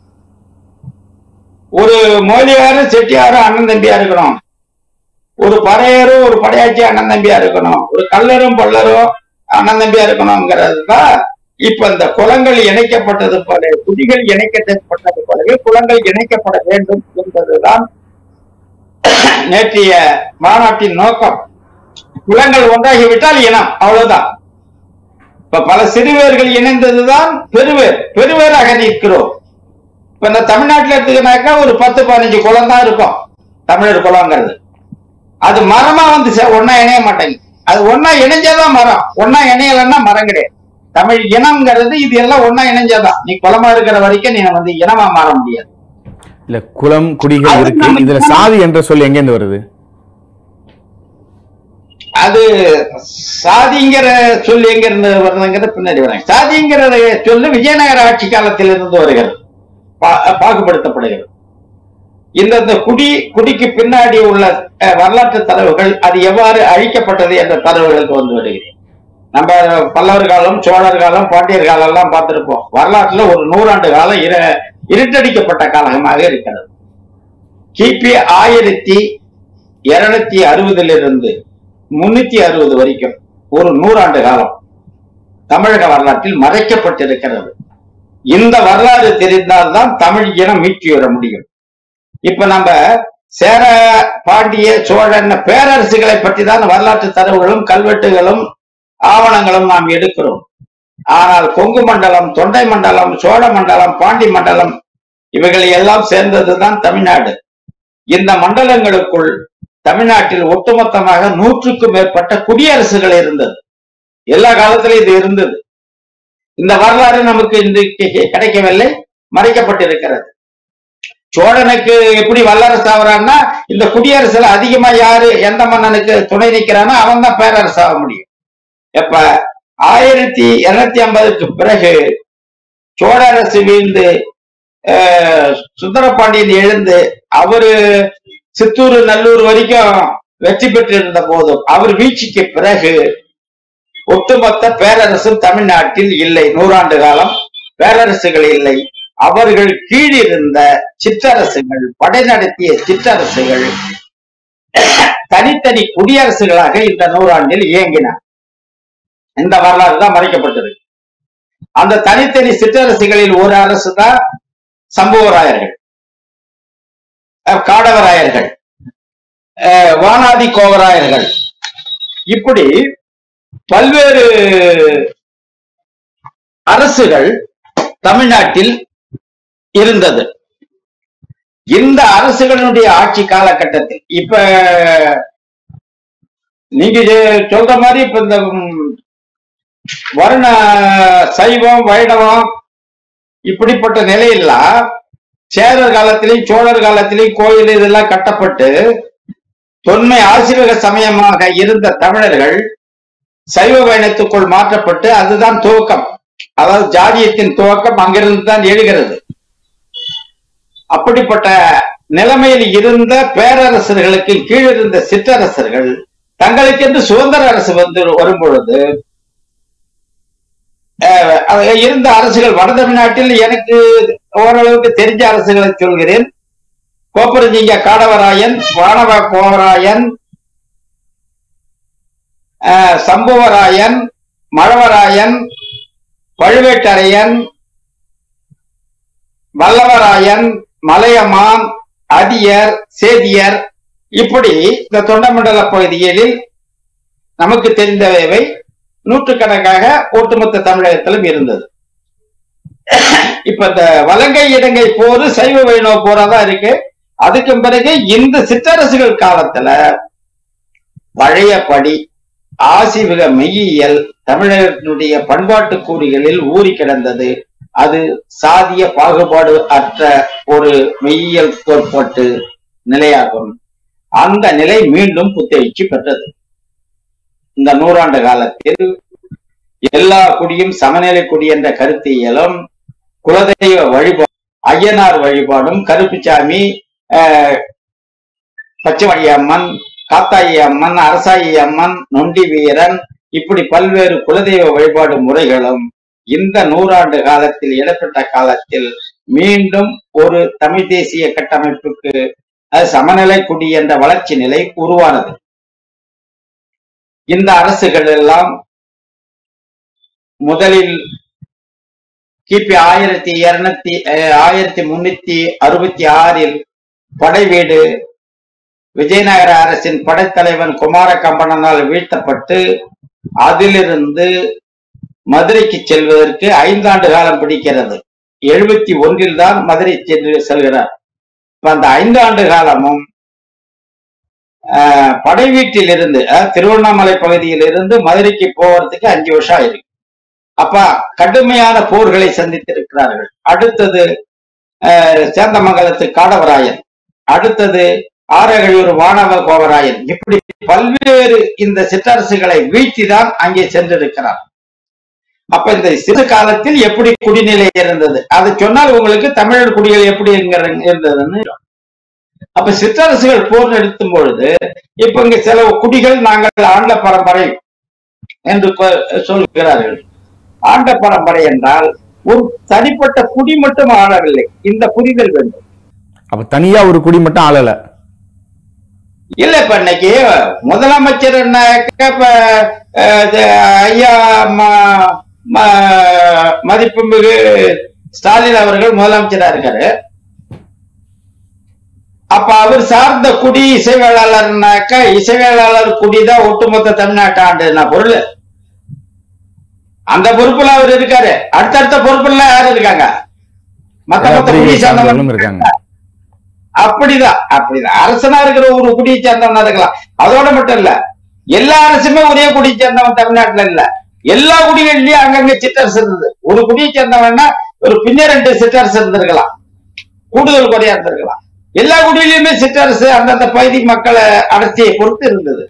ஒரு மொழியாரும் செட்டியாரும் அண்ணன் தம்பியா இருக்கணும் ஒரு பறையரும் ஒரு படையாச்சி அண்ணன் தம்பியா இருக்கணும் ஒரு கல்லரும் பல்லரும் அண்ணன் தம்பியா இருக்கணுங்கிறது தான் இப்ப இந்த குலங்கள் இணைக்கப்பட்டது போல குடிகள் இணைக்கப்பட்டது போலவே குலங்கள் இணைக்கப்பட வேண்டும் என்பதுதான் நேற்றைய மாநாட்டின் நோக்கம் குலங்கள் ஒன்றாகிவிட்டால் இனம் அவ்வளவுதான் இப்ப பல சிறுவேர்கள் இணைந்ததுதான் பெருவேர் பெருவேராக நிற்கிறோம் இப்ப இந்த தமிழ்நாட்டுல எடுத்துக்கினாக்கா ஒரு பத்து பதினஞ்சு குலம் தான் இருக்கும் தமிழர் குலங்கிறது அது மரமா வந்து சே- ஒண்ணா இணைய மாட்டேங்குது அது ஒண்ணா இணைஞ்சாதான் மரம் ஒண்ணா இணையலைன்னா மரம் கிடையாது தமிழ் இனம்ங்கிறது இது எல்லாம் ஒன்னா இணைஞ்சதான் நீ குலமா இருக்கிற வரைக்கும் நீ வந்து இனமா மாற முடியாது இல்ல குலம் குடிகள் அது இருக்கு நம்ம இதுல சாதி என்ற சொல் எங்க இருந்து வருது அது சாதிங்கிற சொல் எங்க இருந்து வருதுங்கிறது பின்னாடி வராங்க சாதிங்கிற சொல்லு விஜயநகர ஆட்சி காலத்தில் இருந்து வருகிறது பா- பாகுபடுத்தப்படுகிறது இந்த இந்த குடி குடிக்கு பின்னாடி உள்ள அஹ், வரலாற்று தரவுகள் அது எவ்வாறு அழிக்கப்பட்டது என்ற தரவுகளுக்கு வந்து வருகிறேன் நம்ம பல்லவர் காலம் சோழர் காலம் பாண்டியர் காலம் எல்லாம் பார்த்திருப்போம் வரலாற்றுல ஒரு நூறாண்டு காலம் இர இருட்டடிக்கப்பட்ட காலமாக இருக்கிறது கிபி ஆயிரத்தி இருநூத்தி அறுபதுல இருந்து முன்னூத்தி அறுபது வரைக்கும் ஒரு நூறாண்டு காலம் தமிழக வரலாற்றில் மறைக்கப்பட்டிருக்கிறது இந்த வரலாறு தெரிந்தால்தான் தமிழ் இனம் மீட்சி வர முடியும் இப்ப நம்ம சேர பாண்டிய சோழன் பேரரசுகளை பற்றி தான் வரலாற்று தரவுகளும் கல்வெட்டுகளும் ஆவணங்களும் நாம் எடுக்கிறோம் ஆனால் கொங்கு மண்டலம் தொண்டை மண்டலம் சோழ மண்டலம் பாண்டி மண்டலம் இவைகள் எல்லாம் சேர்ந்ததுதான் தமிழ்நாடு இந்த மண்டலங்களுக்குள் தமிழ்நாட்டில் ஒட்டுமொத்தமாக நூற்றுக்கும் மேற்பட்ட குடியரசுகள் இருந்தது எல்லா காலத்திலும் இது இருந்தது இந்த வரலாறு நமக்கு இன்றைக்கு கிடைக்கவில்லை மறைக்கப்பட்டிருக்கிறது சோழனுக்கு எப்படி வல்லரசு ஆகுறான்னா இந்த குடியரசுல அதிகமா யாரு எந்த மன்னனுக்கு துணை நிக்கிறானோ அவன் தான் பேரரசு ஆக முடியும் எப்ப ஆயிரத்தி இருநூத்தி ஐம்பதுக்கு பிறகு சோழ அரசு வீழ்ந்து அஹ், சுந்தரபாண்டியன் எழுந்து அவரு சித்தூர் நல்லூர் வரைக்கும் வெற்றி பெற்றிருந்த போதும் அவர் வீழ்ச்சிக்கு பிறகு ஒட்டுமொத்த பேரரசும் தமிழ்நாட்டில் இல்லை நூறாண்டு காலம் பேரரசுகள் இல்லை அவர்கள் கீழிருந்த சிற்றரசுகள் படை நடத்திய சிற்றரசுகள் தனித்தனி குடியரசுகளாக இந்த நூறாண்டில் இயங்கின இந்த வரலாறு தான் மறைக்கப்பட்டிருக்கு அந்த தனித்தனி சிற்றரசுகளில் ஒரு அரசு தான் சம்புவராயர்கள் அஹ் காடவராயர்கள் அஹ் வானாதி கோவராயர்கள் இப்படி பல்வேறு அரசுகள் தமிழ்நாட்டில் இருந்தது இந்த அரசுகளினுடைய ஆட்சி காலகட்டத்தில் இப்ப நீங்க இது சொல்ற மாதிரி இப்ப இந்த ம், வருண சைவம் வைணவம் இப்படிப்பட்ட நிலையெல்லாம் சேரர் காலத்திலையும் சோழர் காலத்திலையும் கோயில் இதெல்லாம் கட்டப்பட்டு தொன்மை ஆசிரியக சமயமாக இருந்த தமிழர்கள் சைவ பயணத்துக்குள் மாற்றப்பட்டு அதுதான் துவக்கம் அதாவது ஜாதியத்தின் துவக்கம் அங்கிருந்து தான் எழுகிறது அப்படிப்பட்ட நிலைமையில் இருந்த பேரரசர்களுக்கு கீழிருந்த சிற்றரசர்கள் தங்களுக்கென்று சுதந்திர அரசு வந்து வரும் பொழுது அஹ், அது இருந்த அரசுகள் வட தமிழ்நாட்டில் எனக்கு ஓரளவுக்கு தெரிஞ்ச அரசுகளை சொல்கிறேன் கோப்பரஞ்சிங்க காடவராயன் வானவ கோவராயன் அஹ், சம்புவராயன் மழவராயன் பழுவேட்டரையன் வல்லவராயன் மலையமான் அதியர் சேதியர் இப்படி இந்த தொண்டமண்டல பகுதிகளில் நமக்கு தெரிந்தவை நூற்றுக்கணக்காக ஒட்டுமொத்த தமிழகத்திலும் இருந்தது இப்ப இந்த வலங்கை இடங்கை போரு சைவ வைணவ போரா தான் இருக்கு அதுக்கு பிறகு இந்த சிற்றரசுகள் காலத்துல பழையபடி ஆசிவிக மெய்யியல் தமிழகத்தினுடைய பண்பாட்டு கூறுகளில் ஊறி கிடந்தது அது சாதிய பாகுபாடு அற்ற ஒரு மெய்யியல் கோட்பாட்டு நிலையாகும் அந்த நிலை மீண்டும் புத்தெழுச்சி பெற்றது இந்த நூறாண்டு காலத்தில் எல்லா குடியும் சமநிலை குடி என்ற கருத்தியலும் குலதெய்வ வழிபாடு ஐயனார் வழிபாடும் கருப்புச்சாமி ஆஹ், பச்சைவாடி அம்மன் காத்தாயி அம்மன் அரசாயி அம்மன் நொண்டி வீரன் இப்படி பல்வேறு குலதெய்வ வழிபாடு முறைகளும் இந்த நூறாண்டு காலத்தில் இடப்பட்ட காலத்தில் மீண்டும் ஒரு தமிழ் தேசிய கட்டமைப்புக்கு அது சமநிலை குடி என்ற வளர்ச்சி நிலை உருவானது இந்த அரசுகள் எல்லாம் முதலில் கிபி ஆயிரத்தி இருநூத்தி அஹ், ஆயிரத்தி முன்னூத்தி அறுபத்தி ஆறில் படைவீடு விஜயநகர அரசின் படைத்தலைவன் குமார கம்பனனால் வீழ்த்தப்பட்டு அதிலிருந்து மதுரைக்கு செல்வதற்கு ஐந்தாண்டு காலம் பிடிக்கிறது எழுபத்தி ஒன்றில் தான் மதுரை சென்று செல்கிறார் இப்ப அந்த ஐந்தாண்டு காலமும் ஆஹ், படை வீட்டில் இருந்து அஹ், திருவண்ணாமலை பகுதியில் இருந்து மதுரைக்கு போவதற்கு அஞ்சு வருஷம் ஆயிருக்கு அப்ப கடுமையான போர்களை சந்தித்திருக்கிறார்கள் அடுத்தது அஹ், சேந்தமங்கலத்து காடவராயன் அடுத்தது ஆரகையூர் வானவ கோவராயன் இப்படி பல்வேறு இந்த சிற்றரசுகளை வீழ்த்திதான் அங்கே சென்றிருக்கிறார் அப்ப இந்த சிறு காலத்தில் எப்படி குடிநிலை இருந்தது அதை சொன்னால் உங்களுக்கு தமிழர் குடிகள் எப்படி எங்க- இருந்ததுன்னு அப்ப சிற்றரசுகள் போர் நிறுத்தும் பொழுது இப்ப இங்க சில குடிகள் நாங்கள் ஆண்ட பரம்பரை என்று கொ- சொல்கிறார்கள் ஆண்ட பரம்பரை என்றால் ஒரு தனிப்பட்ட குடி மட்டும் ஆளவில்லை இந்த புரிதல் வேண்டும் அப்ப தனியா ஒரு குடி மட்டும் ஆளல இல்ல இப்ப இன்னைக்கு முதலமைச்சர் என்னக்க இப்ப அஹ், இது, ஐயா ம- ம- மதிப்புமிகு ஸ்டாலின் அவர்கள் முதலமைச்சரா இருக்காரு அப்ப அவர் சார்ந்த குடி இசைவேளாளர்னாக்க இசைவேளாளர் குடிதான் ஒட்டுமொத்த தமிழ்நாட்டு ஆண்டுனா பொருள் அந்த பொறுப்புல அவர் இருக்காரு அடுத்தடுத்த பொறுப்புல யாரு இருக்காங்க மத்த மத்த குடி பத்திரிகை சார்ந்தவர்களும் சார்ந்தவங்க இருக்காங்க அப்படிதான் அப்படிதான் அரசனா இருக்கிற ஒரு குடியை சேர்ந்தவனா இருக்கலாம் அதோட மட்டும் இல்ல எல்லா அரசுமே ஒரே குடியை சேர்ந்தவன் தமிழ்நாட்டுல இல்ல எல்லா குடிகள்லயும் அங்கங்க சிற்றரசு இருந்தது ஒரு குடியை சேர்ந்தவன்னா ஒரு பின்ன ரெண்டு சிற்றரசு இருந்திருக்கலாம் கூடுதல் குறையா இருந்திருக்கலாம் எல்லா குடியிலுமே சிற்றரசு அந்தந்த பகுதி மக்களை அடர்த்தியை பொறுத்து இருந்தது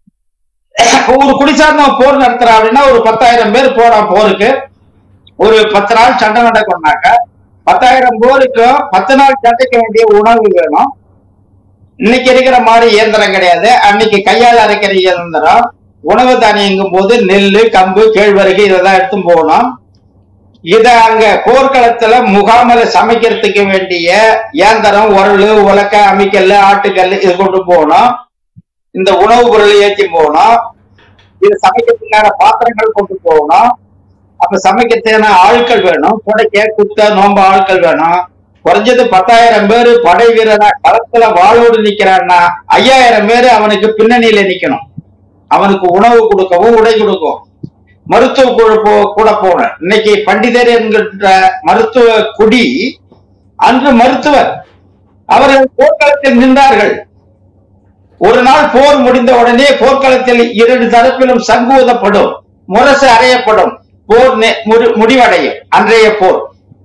ஒரு குடி சார்ந்தவன் போர் நடத்துறான் அப்படின்னா ஒரு பத்தாயிரம் பேர் போறான் போருக்கு ஒரு பத்து நாள் சண்டை நடக்கும்னாக்க பத்தாயிரம் போருக்கும் பத்து நாள் சண்டைக்கு வேண்டிய உணவு வேணும் இன்னைக்கு இருக்கிற மாதிரி இயந்திரம் கிடையாது அன்னைக்கு கையால் அரைக்கிற இயந்திரம் உணவு தானியங்கும் போது நெல்லு கம்பு கேழ்வரகு இதெல்லாம் எடுத்து போகணும் இத அங்க போர்க்களத்துல முகாமில சமைக்கிறதுக்கு வேண்டிய இயந்திரம் உரல் உலக்க அமிக்கல் ஆட்டுக்கல் இது கொண்டு போகணும் இந்த உணவுப் பொருளை ஏற்றி போகணும் இது சமைக்கிறதுக்கான பாத்திரங்கள் கொண்டு போகணும் அப்ப சமைக்கிறதுக்கான ஆட்கள் வேணும் புடைக்க குத்த நோம்ப ஆட்கள் வேணும் குறைஞ்சது பத்தாயிரம் பேரு படை வீரனா களத்துல வாளோடு நிக்கிறான்னா ஐயாயிரம் பேரு அவனுக்கு பின்னணியில நிக்கணும் அவனுக்கு உணவு கொடுக்கவும் உடை கொடுக்கும் மருத்துவ குழு போ- கூட போன இன்னைக்கு பண்டிதர் என்கின்ற மருத்துவ குடி அன்று மருத்துவர் அவர்கள் போர்க்களத்தில் நின்றார்கள் ஒரு நாள் போர் முடிந்த உடனே போர்க்களத்தில் இரண்டு தரப்பிலும் சங்கு ஊதப்படும் முரசு அறையப்படும் போர் நெ- முடி- முடிவடையும் அன்றைய போர்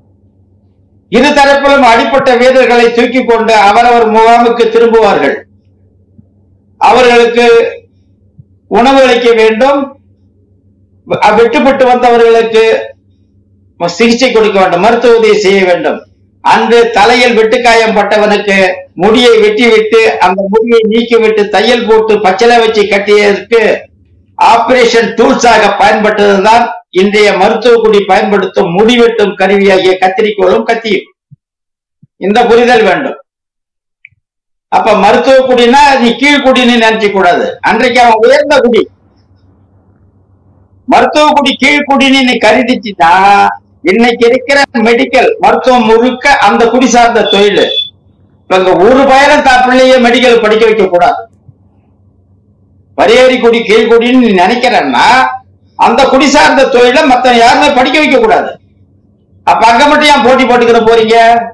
இரு தரப்பிலும் அடிப்பட்ட வீரர்களை தூக்கி கொண்டு அவரவர் முகாமுக்கு திரும்புவார்கள் அவர்களுக்கு உணவு அளிக்க வேண்டும் வ- வெட்டுப்பட்டு வந்தவர்களுக்கு சிகிச்சை கொடுக்க வேண்டும் மருத்துவ உதவி செய்ய வேண்டும் அன்று தலையில் வெட்டுக்காயம் பட்டவனுக்கு முடியை வெட்டி விட்டு அந்த முடியை நீக்கிவிட்டு தையல் போட்டு பச்சளை வச்சு கட்டியதற்கு ஆபரேஷன் டூல்ஸாக பயன்பட்டதுதான் இன்றைய மருத்துவ குடி பயன்படுத்தும் முடிவெட்டும் கருவியாகிய கத்திரிக்கோளும் கத்தியும் இந்த புரிதல் வேண்டும் அப்ப மருத்துவ குடினா நீ கீழ்குடின்னு நினைக்க கூடாது அன்றைக்கு அவன் உயர்ந்த குடி மருத்துவ குடி கீழ்குடின்னு நீ கருதிச்சுட்டா இன்னைக்கு இருக்கிற மெடிக்கல் மருத்துவம் முழுக்க அந்த குடி சார்ந்த தொழில் இப்ப இங்க ஒரு பயணம் தான் பிள்ளைய மெடிக்கல் படிக்க வைக்க கூடாது பரியேறி குடி கீழ்குடின்னு நீ நினைக்கிறன்னா அந்த குடி சார்ந்த தொழிலை மத்த யாருமே படிக்க வைக்க கூடாது அப்ப அங்க மட்டும் ஏன் போட்டி போட்டுக்கிற போறீங்க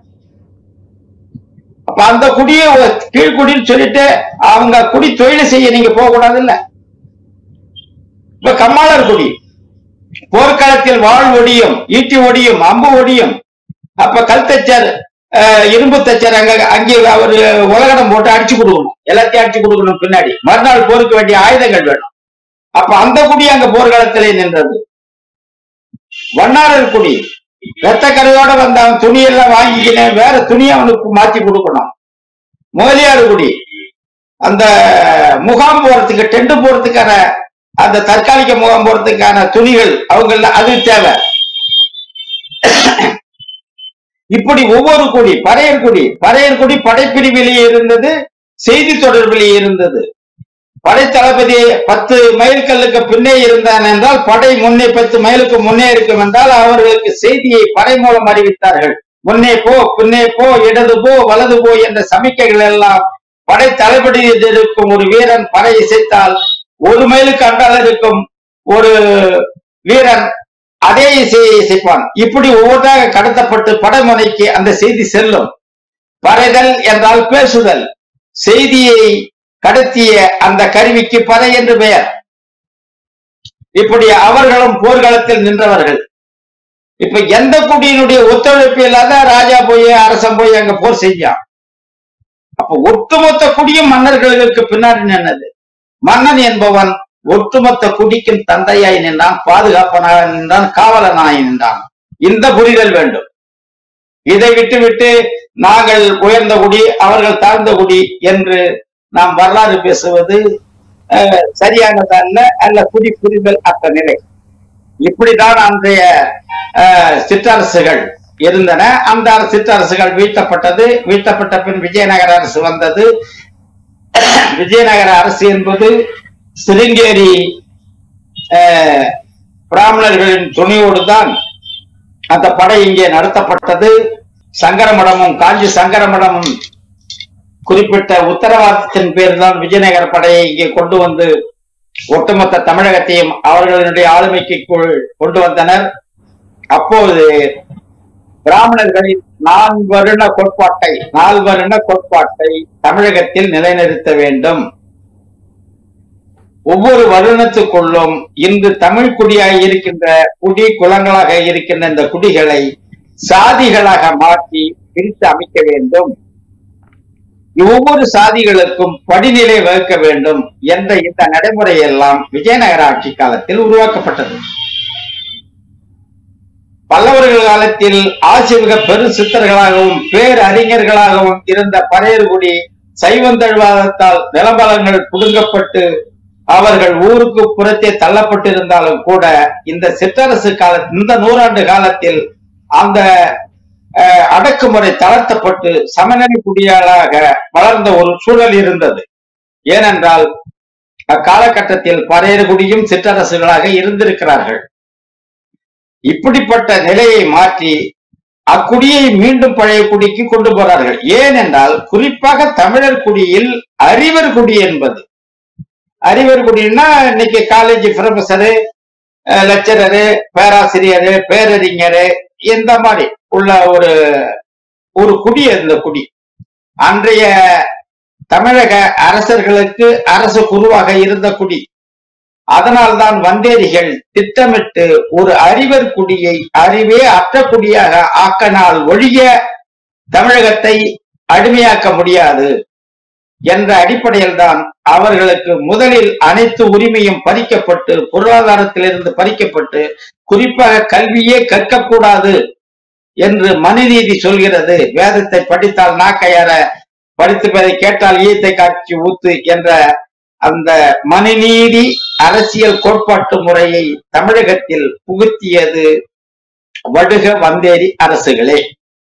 அப்ப அந்த குடிய கீழ்குடின்னு சொல்லிட்டு அவங்க குடி தொழிலை செய்ய நீங்க போக கூடாது இல்ல இப்ப கம்மாளர் குடி போர்க்களத்தில் வாழ் ஒடியும் ஈட்டி ஒடியும் அம்பு ஒடியும் அப்ப கல் தச்சர் அஹ், இரும்பு தச்சர் அங்க அங்கே அவர் உலகடம் போட்டு அடிச்சு கொடுக்கணும் எல்லாத்தையும் அடிச்சு கொடுக்கணும் பின்னாடி மறுநாள் போருக்கு வேண்டிய ஆயுதங்கள் வேணும் அப்ப அந்த குடி அங்க போர்க்களத்திலே நின்றது வண்ணாரர் குடி ரத்த கரையோட வந்த அவன் துணியெல்லாம் வாங்கிக்கினேன் வேற துணியை அவனுக்கு மாத்தி கொடுக்கணும் முதலியார் குடி அந்த முகாம் போறதுக்கு டென்ட் போறதுக்கான அந்த தற்காலிக முகாம் போறதுக்கான துணிகள் அவங்க அது தேவை இப்படி ஒவ்வொரு குடி பறையர் குடி பறையர் குடி படைப்பிரிவிலேயே இருந்தது செய்தி தொடர்பிலே இருந்தது படை தளபதி பத்து மைல் கல்லுக்கு பின்னே இருந்தான் என்றால் படை முன்னே பத்து மைலுக்கு முன்னே இருக்கும் என்றால் அவர்களுக்கு செய்தியை படை மூலம் அறிவித்தார்கள் முன்னே போ பின்னே போ இடது போ வலது போ என்ற சமிக்கைகள் எல்லாம் படை தளபதி இருக்கும் ஒரு வீரன் படை இசைத்தால் ஒரு மைலுக்கு அண்டால் இருக்கும் ஒரு வீரன் அதே இசையை இசைப்பான் இப்படி ஒவ்வொன்றாக கடத்தப்பட்டு படைமுனைக்கு அந்த செய்தி செல்லும் பறைதல் என்றால் பேசுதல் செய்தியை கடத்திய அந்த கருவிக்கு பறை என்று பெயர் இப்படி அவர்களும் போர்க்களத்தில் நின்றவர்கள் இப்ப எந்த குடியினுடைய ஒத்துழைப்பு இல்லாத ராஜா போய் அரசன் போய் அங்க போர் செஞ்சான் அப்ப ஒட்டுமொத்த குடியும் மன்னர்களுக்கு பின்னாடி நின்னது மன்னன் என்பவன் ஒட்டுமொத்த குடிக்கும் தந்தையாய் நின்றான் பாதுகாப்பனாக நின்றான் காவலனாய் நின்றான் இந்த புரிதல் வேண்டும் இதை விட்டுவிட்டு நாங்கள் உயர்ந்த குடி அவர்கள் தாழ்ந்த குடி என்று நாம் வரலாறு பேசுவது அஹ், சரியானதல்ல அல்ல குடி புரிதல் அற்ற நிலை இப்படிதான் அன்றைய அஹ், சிற்றரசுகள் இருந்தன அந்த சிற்றரசுகள் வீழ்த்தப்பட்டது வீழ்த்தப்பட்ட பின் விஜயநகர அரசு வந்தது விஜயநகர அரசு என்பது சிருங்கேரி அஹ், பிராமணர்களின் துணையோடு தான் அந்த படை இங்கே நடத்தப்பட்டது சங்கரமடமும் காஞ்சி சங்கரமடமும் குறிப்பிட்ட உத்தரவாதத்தின் பேர் தான் விஜயநகர படையை இங்கே கொண்டு வந்து ஒட்டுமொத்த தமிழகத்தையும் அவர்களுடைய ஆளுமைக்குள் கொண்டு வந்தனர் அப்போது பிராமணர்களின் நான்வருண கோட்பாட்டை நால்வருண கோட்பாட்டை தமிழகத்தில் நிலைநிறுத்த வேண்டும் ஒவ்வொரு வருணத்துக்குள்ளும் இன்று தமிழ் குடியாய் இருக்கின்ற குடி குலங்களாக இருக்கின்ற இந்த குடிகளை சாதிகளாக மாற்றி பிரித்து அமைக்க வேண்டும் ஒவ்வொரு சாதிகளுக்கும் படிநிலை வகுக்க வேண்டும் என்ற இந்த நடைமுறை எல்லாம் விஜயநகர ஆட்சி காலத்தில் உருவாக்கப்பட்டது பல்லவர்கள் காலத்தில் ஆசிர்மிக பெரு சித்தர்களாகவும் பேரறிஞர்களாகவும் இருந்த பறையர்குடி சைவந்தழ்வாதத்தால் நிலம்பலங்கள் புடுங்கப்பட்டு அவர்கள் ஊருக்கு புறத்தே தள்ளப்பட்டிருந்தாலும் கூட இந்த சிற்றரசு கால இந்த நூறாண்டு காலத்தில் அந்த அஹ், அடக்குமுறை தளர்த்தப்பட்டு சமநிலை குடியாளாக வளர்ந்த ஒரு சூழல் இருந்தது ஏனென்றால் அக்காலகட்டத்தில் பறையர்குடியும் சிற்றரசுகளாக இருந்திருக்கிறார்கள் இப்படிப்பட்ட நிலையை மாற்றி அக்குடியை மீண்டும் பழைய குடிக்கு கொண்டு போறார்கள் ஏனென்றால் குறிப்பாக தமிழர் குடியில் அறிவர் குடி என்பது அறிவர் குடின்னா இன்னைக்கு காலேஜ் ப்ரொஃபஸரு லெக்சரரு பேராசிரியரு பேரறிஞரு இந்த மாதிரி உள்ள ஒரு ஒரு குடி அந்த குடி அன்றைய தமிழக அரசர்களுக்கு அரசு குருவாக இருந்த குடி அதனால்தான் வந்தேரிகள் திட்டமிட்டு ஒரு அறிவர் குடியை அறிவே அற்ற குடியாக ஆக்கனால் ஒழிய தமிழகத்தை அடிமையாக்க முடியாது என்ற அடிப்படையில் தான் அவர்களுக்கு முதலில் அனைத்து உரிமையும் பறிக்கப்பட்டு பொருளாதாரத்திலிருந்து பறிக்கப்பட்டு குறிப்பாக கல்வியே கற்கக்கூடாது என்று மனுநீதி சொல்கிறது வேதத்தை படித்தால் நாக்கையார படித்து பேரை கேட்டால் ஈயத்தை காட்சி ஊத்து என்ற அந்த மனுநீதி அரசியல் கோட்பாட்டு முறையை தமிழகத்தில் புகுத்தியது வடுக வந்தேரி அரசுகளே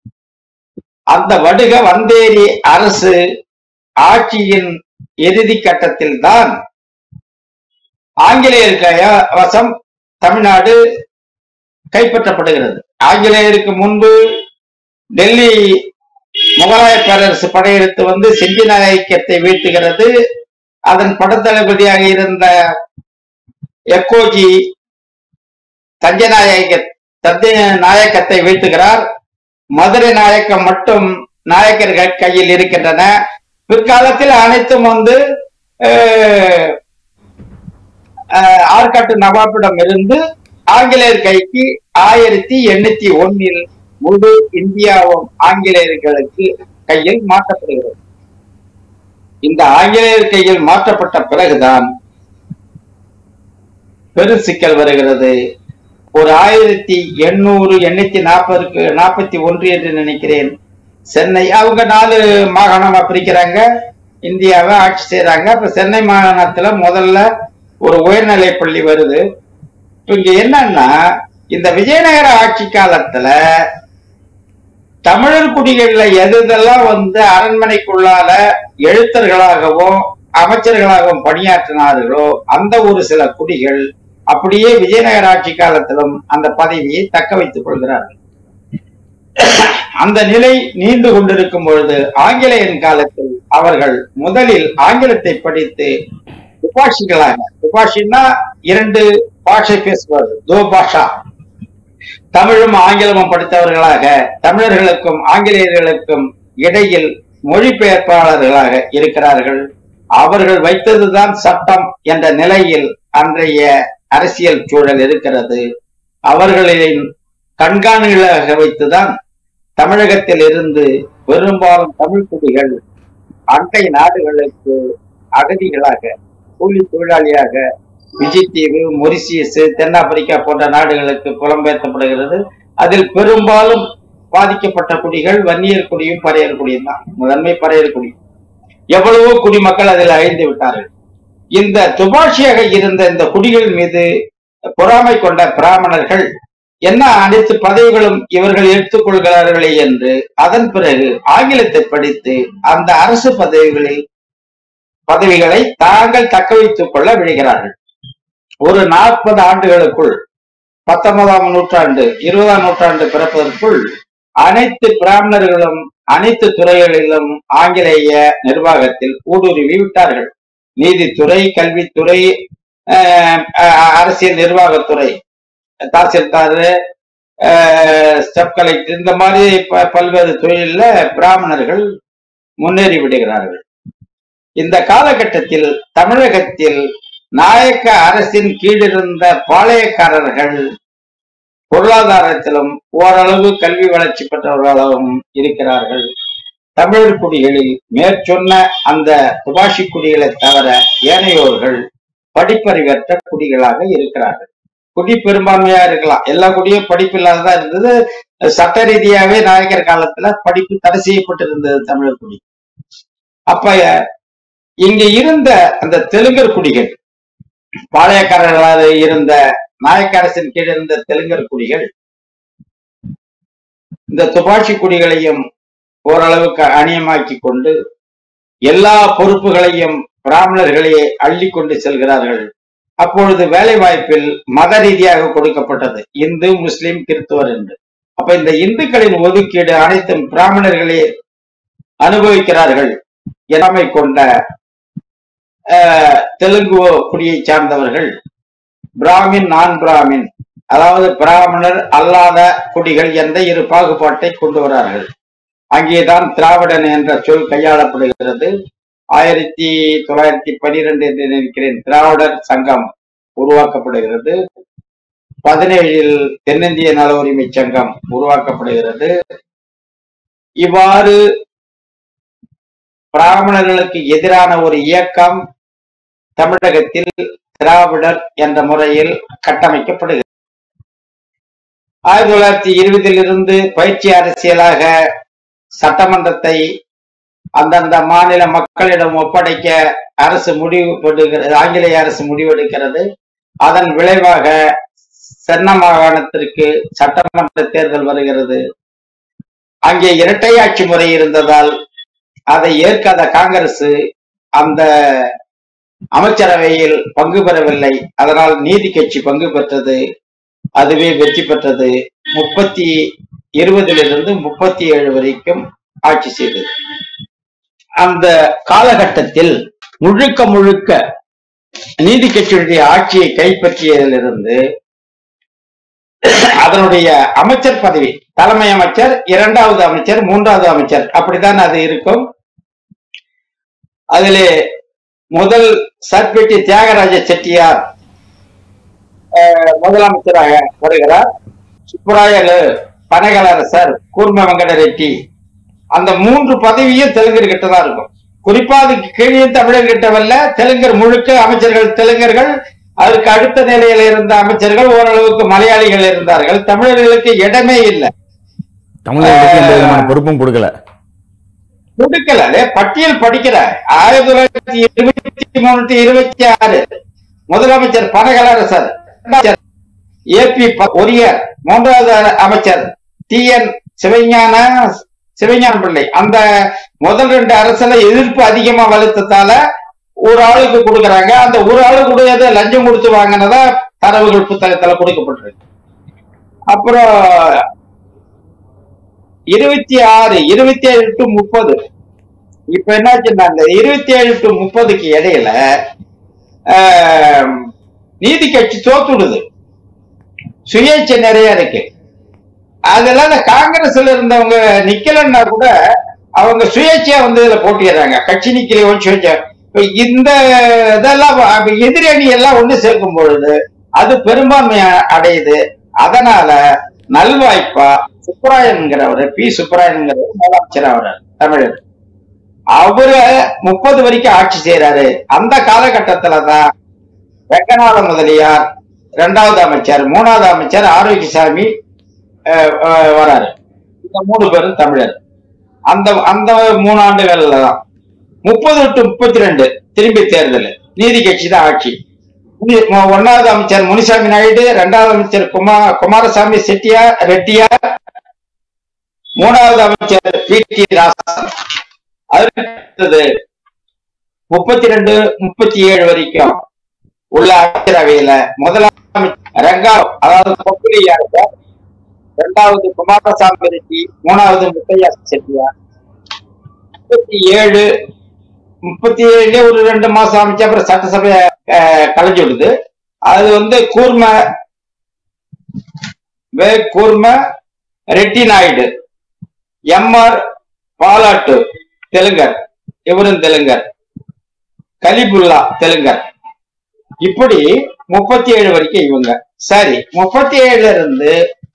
அந்த வடுக வந்தேரி அரசு ஆட்சியின் இறுதி கட்டத்தில் தான் ஆங்கிலேயருக்கு வசம் தமிழ்நாடு கைப்பற்றப்படுகிறது ஆங்கிலேயருக்கு முன்பு டெல்லி முகலாய பேரரசு படையெடுத்து வந்து செஞ்சி நாயக்கத்தை வீழ்த்துகிறது அதன் படத்தளபதியாக இருந்த எக்கோஜி தஞ்சை நாயக தஞ்சை நாயக்கத்தை வீழ்த்துகிறார் மதுரை நாயக்கம் மட்டும் நாயக்கர்கள் கையில் இருக்கின்றன பிற்காலத்தில் அனைத்தும் வந்து அஹ், அஹ், ஆற்காட்டு நவாபிடம் இருந்து ஆங்கிலேயர் கைக்கு ஆயிரத்தி எண்ணூத்தி ஒன்னில் முழு இந்தியாவும் ஆங்கிலேயர்களுக்கு கையில் மாற்றப்படுகிறது இந்த ஆங்கிலேயர் கையில் மாற்றப்பட்ட பிறகுதான் பெரு சிக்கல் வருகிறது ஒரு ஆயிரத்தி எண்ணூறு எண்ணூத்தி நாற்பதுக்கு நாற்பத்தி ஒன்று என்று நினைக்கிறேன் சென்னை அவங்க நாலு மாகாணமா பிரிக்கிறாங்க இந்தியாவை ஆட்சி செய்யறாங்க அப்ப சென்னை மாகாணத்துல முதல்ல ஒரு உயர்நிலை பள்ளி வருது இப்ப இங்க என்னன்னா இந்த விஜயநகர ஆட்சி காலத்துல தமிழர் குடிகள்ல எது எதெல்லாம் வந்து அரண்மனைக்குள்ளால எழுத்தர்களாகவும் அமைச்சர்களாகவும் பணியாற்றினார்களோ அந்த ஒரு சில குடிகள் அப்படியே விஜயநகர ஆட்சி காலத்திலும் அந்த பதவியை தக்க வைத்துக் கொள்கிறார்கள் அந்த நிலை நீண்டு கொண்டிருக்கும் பொழுது ஆங்கிலேயன் காலத்தில் அவர்கள் முதலில் ஆங்கிலத்தை படித்து துபாஷிகளாக துபாஷின்னா இரண்டு பாஷை பேசுவார்கள் தோ பாஷா தமிழும் ஆங்கிலமும் படித்தவர்களாக தமிழர்களுக்கும் ஆங்கிலேயர்களுக்கும் இடையில் மொழிபெயர்ப்பாளர்களாக இருக்கிறார்கள் அவர்கள் வைத்ததுதான் சட்டம் என்ற நிலையில் அன்றைய அரசியல் சூழல் இருக்கிறது அவர்களின் கண்காணிகளாக வைத்துதான் தமிழகத்தில் இருந்து பெரும்பாலும் தமிழ் குடிகள் அண்டை நாடுகளுக்கு அகதிகளாக கூலி தொழிலாளியாக விஜய்தீவு மொரிசியஸ் தென்னாப்பிரிக்கா போன்ற நாடுகளுக்கு புலம்பெயர்த்தப்படுகிறது அதில் பெரும்பாலும் பாதிக்கப்பட்ட குடிகள் வன்னியர் குடியும் பறையர் குடியும் தான் முதன்மை பறையர் குடி எவ்வளவோ குடிமக்கள் அதில் அழிந்து விட்டார்கள் இந்த துபாஷியாக இருந்த இந்த குடிகள் மீது பொறாமை கொண்ட பிராமணர்கள் என்ன அனைத்து பதவிகளும் இவர்கள் எடுத்துக்கொள்கிறார்களே என்று அதன் பிறகு ஆங்கிலத்தை படித்து அந்த அரசு பதவிகளில் பதவிகளை தாங்கள் தக்க வைத்துக் கொள்ள விழுகிறார்கள் ஒரு நாற்பது ஆண்டுகளுக்குள் பத்தொன்பதாம் நூற்றாண்டு இருபதாம் நூற்றாண்டு பிறப்பதற்குள் அனைத்து பிராமணர்களும் அனைத்து துறைகளிலும் ஆங்கிலேய நிர்வாகத்தில் ஊடுருவி விட்டார்கள் நீதித்துறை கல்வித்துறை அஹ், அஹ், அரசியல் நிர்வாகத்துறை தாசில்தார் ஸ்டெப் கலெக்டர் இந்த மாதிரி ப- பல்வேறு தொழில பிராமணர்கள் முன்னேறி விடுகிறார்கள் இந்த காலகட்டத்தில் தமிழகத்தில் நாயக்க அரசின் கீழிருந்த பாளையக்காரர்கள் பொருளாதாரத்திலும் ஓரளவு கல்வி வளர்ச்சி பெற்றவர்களாகவும் இருக்கிறார்கள் தமிழர் குடிகளில் மேற்சொன்ன அந்த துபாஷி குடிகளை தவிர ஏனையோர்கள் படிப்பறிவற்ற குடிகளாக இருக்கிறார்கள் குடி பெரும்பான்மையா இருக்கலாம் எல்லா குடியும் படிப்பு இல்லாததா இருந்தது சட்ட ரீதியாவே நாயக்கர் காலத்துல படிப்பு தடை செய்யப்பட்டிருந்தது தமிழர் குடி அப்ப இங்க இருந்த அந்த தெலுங்கர் குடிகள் பாளையக்காரர்களாக இருந்த நாயக்க அரசின் கீழ் இருந்த தெலுங்கர் குடிகள் இந்த துபாஷி குடிகளையும் ஓரளவுக்கு அநியமாக்கி கொண்டு எல்லா பொறுப்புகளையும் பிராமணர்களே அள்ளி கொண்டு செல்கிறார்கள் அப்பொழுது வேலை வாய்ப்பில் மத ரீதியாக கொடுக்கப்பட்டது இந்து முஸ்லிம் கிறிஸ்துவர் என்று அப்ப இந்த இந்துக்களின் ஒதுக்கீடு அனைத்தும் பிராமணர்களே அனுபவிக்கிறார்கள் இளமை கொண்ட ஆஹ், தெலுங்கு குடியை சார்ந்தவர்கள் பிராமின் நான் பிராமின் அதாவது பிராமணர் அல்லாத குடிகள் என்ற இரு பாகுபாட்டை கொண்டு வரார்கள் அங்கேதான் திராவிடன் என்ற சொல் கையாளப்படுகிறது ஆயிரத்தி தொள்ளாயிரத்தி பனிரெண்டு என்று நினைக்கிறேன் திராவிடர் சங்கம் உருவாக்கப்படுகிறது பதினேழில் தென்னிந்திய நல உரிமை சங்கம் உருவாக்கப்படுகிறது இவ்வாறு பிராமணர்களுக்கு எதிரான ஒரு இயக்கம் தமிழகத்தில் திராவிடர் என்ற முறையில் கட்டமைக்கப்படுகிறது ஆயிரத்தி தொள்ளாயிரத்தி இருபதில் இருந்து பயிற்சி அரசியலாக சட்டமன்றத்தை அந்தந்த மாநில மக்களிடம் ஒப்படைக்க அரசு முடிவுபடுகிறது ஆங்கிலேய அரசு முடிவெடுக்கிறது அதன் விளைவாக சென்ன மாகாணத்திற்கு சட்டமன்ற தேர்தல் வருகிறது அங்கே இரட்டையாட்சி முறை இருந்ததால் அதை ஏற்காத காங்கிரஸ் அந்த அமைச்சரவையில் பங்கு பெறவில்லை அதனால் நீதி கட்சி பங்கு பெற்றது அதுவே வெற்றி பெற்றது முப்பத்தி இருபதிலிருந்து முப்பத்தி ஏழு வரைக்கும் ஆட்சி செய்தது அந்த காலகட்டத்தில் முழுக்க முழுக்க நீதி கட்சியுடைய ஆட்சியை கைப்பற்றியதிலிருந்து அதனுடைய அமைச்சர் பதவி தலைமை அமைச்சர் இரண்டாவது அமைச்சர் மூன்றாவது அமைச்சர் அப்படித்தான் அது இருக்கும் அதிலே முதல் சர்பெட்டி தியாகராஜ செட்டியார் அஹ், முதலமைச்சராக வருகிறார் சுப்பராயலு பனகலரசர் கூர்ம வெங்கட ரெட்டி அந்த மூன்று பதவியும் தெலுங்கர் கிட்ட தான் இருக்கும் குறிப்பா அதுக்கு கீழே தமிழர் கிட்ட வரல தெலுங்கர் முழுக்க அமைச்சர்கள் தெலுங்கர்கள் அதற்கு அடுத்த நிலையில இருந்த அமைச்சர்கள் ஓரளவுக்கு மலையாளிகள் இருந்தார்கள் தமிழர்களுக்கு இடமே இல்லை தமிழர்களுக்கு எந்த விதமான பொறுப்பும் கொடுக்கல கொடுக்கல அதே பட்டியல் படிக்கிற ஆயிரத்தி தொள்ளாயிரத்தி இருபத்தி மூணு to இருபத்தி ஆறு முதலமைச்சர் பனகலரசர் ஏபி ஒரியர் மூன்றாவது அமைச்சர் டி என் சிவஞான சிவஞான பிள்ளை அந்த முதல் ரெண்டு அரசுல எதிர்ப்பு அதிகமா வலுத்ததால ஒரு ஆளுக்கு கொடுக்கறாங்க அந்த ஒரு ஆளு கூடியதை லஞ்சம் கொடுத்து வாங்கினதா தரவுகள் புத்தகத்துல கொடுக்கப்பட்டிருக்கு அப்புறம் இருபத்தி ஆறு இருபத்தி ஏழு டு முப்பது இப்ப என்னாச்சுன்னா அந்த இருபத்தி ஏழு டு முப்பதுக்கு இடையில ஆஹ், நீதி கட்சி தோத்துடுது சுயேட்சை நிறைய இருக்கு அதெல்லாம் இந்த காங்கிரஸ்ல இருந்தவங்க நிக்கலன்னா கூட அவங்க சுயேட்சையா வந்து இதுல போட்டிடுறாங்க கட்சி நிக்கல சுயேட்சை இப்ப இந்த இதெல்லாம் அப்ப எதிரி அணி எல்லாம் ஒண்ணு சேர்க்கும் பொழுது அது பெரும்பான்மை அடையுது அதனால நல்வாய்ப்பா சுப்பராயன்கிறவர் பி சுப்பராயன்கிறவர் முதலமைச்சர் ஆகிறார் தமிழர் அவரு முப்பது வரைக்கும் ஆட்சி செய்யறாரு அந்த காலகட்டத்துலதான் வெங்கநாத முதலியார் இரண்டாவது அமைச்சர் மூணாவது அமைச்சர் ஆரோக்கியசாமி அஹ், அஹ், வராரு இந்த மூணு பேரும் தமிழர் அந்த அந்த மூணு ஆண்டுகள்ல தான் முப்பது டு முப்பத்தி ரெண்டு திரும்பி தேர்தல் நீதி கட்சி தான் ஆட்சி முனி- மு- ஒன்னாவது அமைச்சர் முனிசாமி நாயுடு இரண்டாவது அமைச்சர் குமா குமாரசாமி செட்டியார் ரெட்டியார் மூணாவது அமைச்சர் பி டி ராசன் அதுக்கு அடுத்தது முப்பத்தி ரெண்டு முப்பத்தி ஏழு வரைக்கும் உள்ள அமைச்சரவையில முதலமைச்சர் ரங்கா அதாவது பொக்குலியா இருக்கார் இரண்டாவது குமாரசாமி ரெட்டி மூணாவது முத்தையா செட்டியார் முப்பத்தி ஏழு முப்பத்தி ஏழுல ஒரு ரெண்டு மாசம் அமைச்சு அப்புறம் சட்டசபையை அஹ், கலைஞ்சு விடுது அது வந்து கூர்ம வே கூர்ம ரெட்டி நாயுடு எம்ஆர் பாலாட்டு தெலுங்கர் இவரும் தெலுங்கர் கலிபுல்லா தெலுங்கர் இப்படி முப்பத்தி ஏழு வரைக்கும் இவங்க சரி முப்பத்தி ஏழுல இருந்து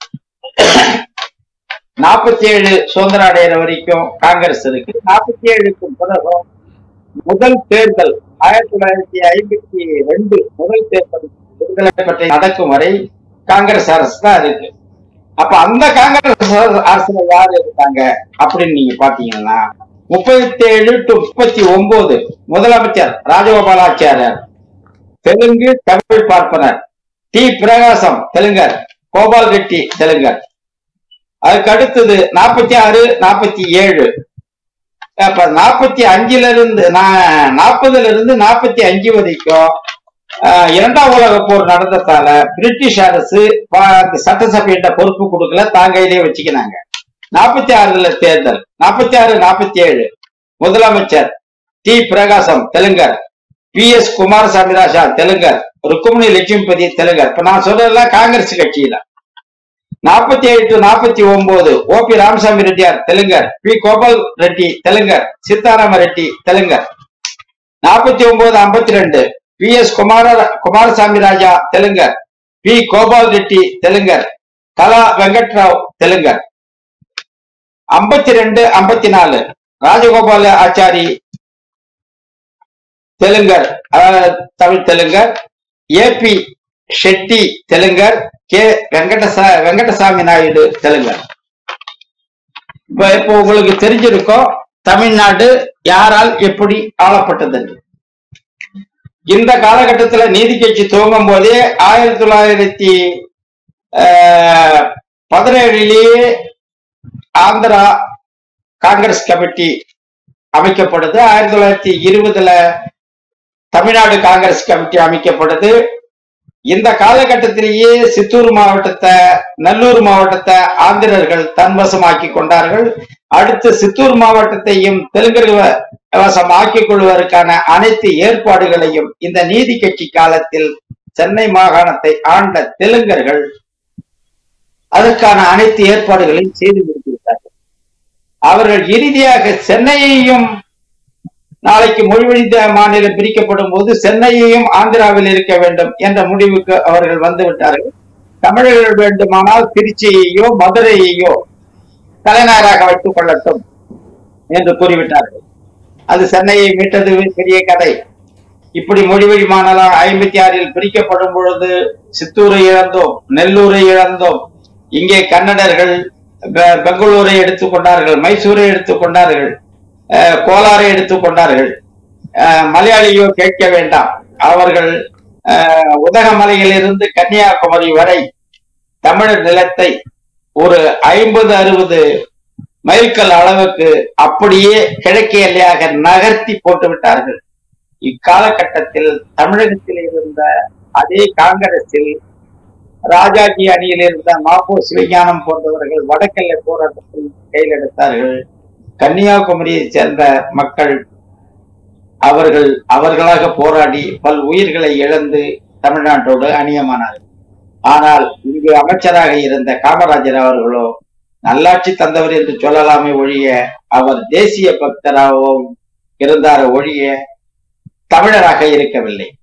நாற்பத்தி ஏழு சுதந்திரம் அடையிற வரைக்கும் காங்கிரஸ் இருக்கு நாற்பத்தி ஏழுக்கு பிறகு முதல் தேர்தல் ஆயிரத்தி தொள்ளாயிரத்தி ஐம்பத்தி ரெண்டு முதல் தேர்தல் விடுதலை பற்றி நடக்கும் வரை காங்கிரஸ் அரசு தான் இருக்கு அப்ப அந்த காங்கிரஸ் அரசு- அரசுல யாரு இருக்காங்க அப்படின்னு நீங்க பாத்தீங்கன்னா முப்பத்தி ஏழு டு முப்பத்தி ஒன்பது முதலமைச்சர் ராஜகோபாலாச்சாரியர் தெலுங்கு தமிழ் பார்ப்பனர் டி பிரகாசம் தெலுங்கர் கோபால் ரெட்டி தெலுங்கர் அதுக்கு அடுத்தது நாற்பத்தி ஆறு நாற்பத்தி ஏழு அப்ப நாற்பத்தி அஞ்சுல இருந்து நான் நாற்பதுல இருந்து நாற்பத்தி அஞ்சு வரைக்கும் ஆஹ், இரண்டாம் உலக போர் நடந்ததால பிரிட்டிஷ் அரசு பா- அந்த சட்டசபையிட்ட பொறுப்பு கொடுக்கல தாங்கையிலே வச்சுக்கினாங்க நாற்பத்தி ஆறுல தேர்தல் நாற்பத்தி ஆறு நாற்பத்தி ஏழு முதலமைச்சர் டி பிரகாசம் தெலுங்கர் பி எஸ் குமாரசாமி ராஜா தெலுங்கர் ருக்குமணி லட்சுமிபதி தெலுங்கர் இப்ப நான் சொல்றதெல்லாம் காங்கிரஸ் கட்சியில நாற்பத்தி ஏழு டு நாற்பத்தி ஒன்பது ஓ பி ராமசாமி ரெட்டியார் தெலுங்கர் பி கோபால் ரெட்டி தெலுங்கர் சீதாராம ரெட்டி தெலுங்கர் நாற்பத்தி ஒன்பது ஐம்பத்தி ரெண்டு பி எஸ் குமார குமாரசாமி ராஜா தெலுங்கர் பி கோபால் ரெட்டி தெலுங்கர் கலா வெங்கட்ராவ் தெலுங்கர் ஐம்பத்தி ரெண்டு ஐம்பத்தி நாலு ராஜகோபால ஆச்சாரி தெலுங்கர் அதாவது தமிழ் தெலுங்கர் ஏபி ஷெட்டி தெலுங்கர் கே வெங்கடசா வெங்கடசாமி நாயுடு தெலுங்கர் இப்ப இப்போ உங்களுக்கு தெரிஞ்சிருக்கும் தமிழ்நாடு யாரால் எப்படி ஆளப்பட்டது இந்த காலகட்டத்துல நீதி கட்சி துவங்கும் போதே ஆயிரத்தி தொள்ளாயிரத்தி ஆஹ், பதினேழுலேயே ஆந்திரா காங்கிரஸ் கமிட்டி அமைக்கப்படுது ஆயிரத்தி தொள்ளாயிரத்தி இருபதுல தமிழ்நாடு காங்கிரஸ் கமிட்டி அமைக்கப்படுது இந்த காலகட்டத்திலேயே சித்தூர் மாவட்டத்தை நல்லூர் மாவட்டத்தை ஆந்திரர்கள் தன்வசமாக்கி கொண்டார்கள் அடுத்து சித்தூர் மாவட்டத்தையும் தெலுங்கர் வ- வசம் ஆக்கிக் கொள்வதற்கான அனைத்து ஏற்பாடுகளையும் இந்த நீதி கட்சி காலத்தில் சென்னை மாகாணத்தை ஆண்ட தெலுங்கர்கள் அதற்கான அனைத்து ஏற்பாடுகளையும் செய்து முடித்துவிட்டார்கள் அவர்கள் இறுதியாக சென்னையையும் நாளைக்கு மொழிவழித்த மாநிலம் பிரிக்கப்படும் போது சென்னையையும் ஆந்திராவில் இருக்க வேண்டும் என்ற முடிவுக்கு அவர்கள் வந்து விட்டார்கள் தமிழர்கள் வேண்டுமானால் திருச்சியையோ மதுரையையோ தலைநகராக வைத்துக் கொள்ளட்டும் என்று கூறிவிட்டார்கள் அது சென்னையை மீட்டது பெரிய கதை இப்படி மொழிவழி மாநிலம் ஐம்பத்தி ஆறில் பிரிக்கப்படும் பொழுது சித்தூரை இழந்தோம் நெல்லூரை இழந்தோம் இங்கே கன்னடர்கள் பெ- பெங்களூரை எடுத்துக்கொண்டார்கள் மைசூரை எடுத்துக்கொண்டார்கள் அஹ், கோலாரை எடுத்துக்கொண்டார்கள் அஹ், மலையாளியோ கேட்க வேண்டாம் அவர்கள் அஹ், உதகமலையிலிருந்து கன்னியாகுமரி வரை தமிழர் நிலத்தை ஒரு ஐம்பது அறுபது மைல்கல் அளவுக்கு அப்படியே கிழக்கு எல்லையாக நகர்த்தி போட்டு விட்டார்கள் இக்காலகட்டத்தில் தமிழகத்தில் இருந்த அதே காங்கிரஸில் ராஜாஜி அணியில் இருந்த மாப்போ சிவஞானம் போன்றவர்கள் வடக்கெல்லை போராட்டத்தில் கையில் எடுத்தார்கள் கன்னியாகுமரியைச் சேர்ந்த மக்கள் அவர்கள் அவர்களாக போராடி பல் உயிர்களை இழந்து தமிழ்நாட்டோடு அந்நியமானார்கள் ஆனால் இங்கு அமைச்சராக இருந்த காமராஜர் அவர்களோ நல்லாட்சி தந்தவர் என்று சொல்லலாமே ஒழிய அவர் தேசிய பக்தராகவும் இருந்தார் ஒழிய தமிழராக இருக்கவில்லை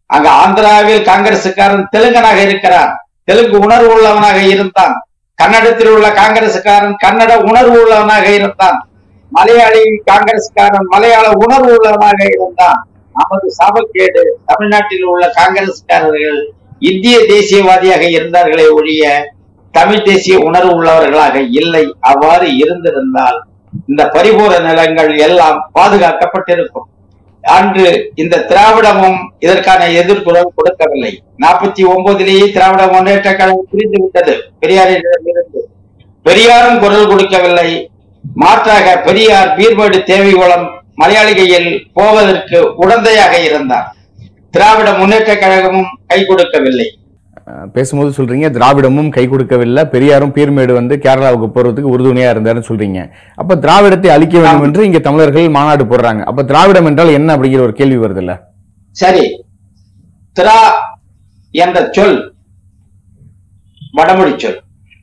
அங்க ஆந்திராவில் காங்கிரசுக்காரன் தெலுங்கனாக இருக்கிறான் தெலுங்கு உணர்வு உள்ளவனாக இருந்தான் கன்னடத்தில் உள்ள காங்கிரசுக்காரன் கன்னட உணர்வு உள்ளவனாக இருந்தான் மலையாளி காங்கிரஸ்காரன் மலையாள உணர்வு உள்ளவனாக இருந்தான் நமது சாபக்கேடு தமிழ்நாட்டில் உள்ள காங்கிரஸ்காரர்கள் இந்திய தேசியவாதியாக இருந்தார்களே ஒழிய தமிழ் தேசிய உணர்வு உள்ளவர்களாக இல்லை அவ்வாறு இருந்திருந்தால் இந்த பரிபூர நிலங்கள் எல்லாம் பாதுகாக்கப்பட்டிருக்கும் அன்று இந்த திராவிடமும் இதற்கான எதிர்குரல் கொடுக்கவில்லை நாற்பத்தி ஒன்பதிலேயே திராவிட முன்னேற்ற கழகம் பிரிந்து விட்டது பெரியாரிடமிருந்து பெரியாரும் குரல் கொடுக்கவில்லை மாற்றாக பெரியார் பீர்படு தேவிகுளம் மலையாளிகையில் போவதற்கு உடந்தையாக இருந்தார் திராவிட முன்னேற்ற கழகமும் கை கொடுக்கவில்லை அஹ் பேசும்போது சொல்றீங்க திராவிடமும் கை கொடுக்கவில்லை பெரியாரும் பீர்மேடு வந்து கேரளாவுக்கு போறதுக்கு உறுதுணையா இருந்தாருன்னு சொல்றீங்க அப்ப திராவிடத்தை அழிக்க வேண்டும் என்று இங்க தமிழர்கள் மாநாடு போடுறாங்க அப்ப திராவிடம் என்றால் என்ன அப்படிங்கிற ஒரு கேள்வி வருது இல்ல சரி திரா என்ற சொல் வடமொழி சொல்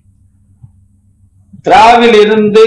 திராவில் இருந்து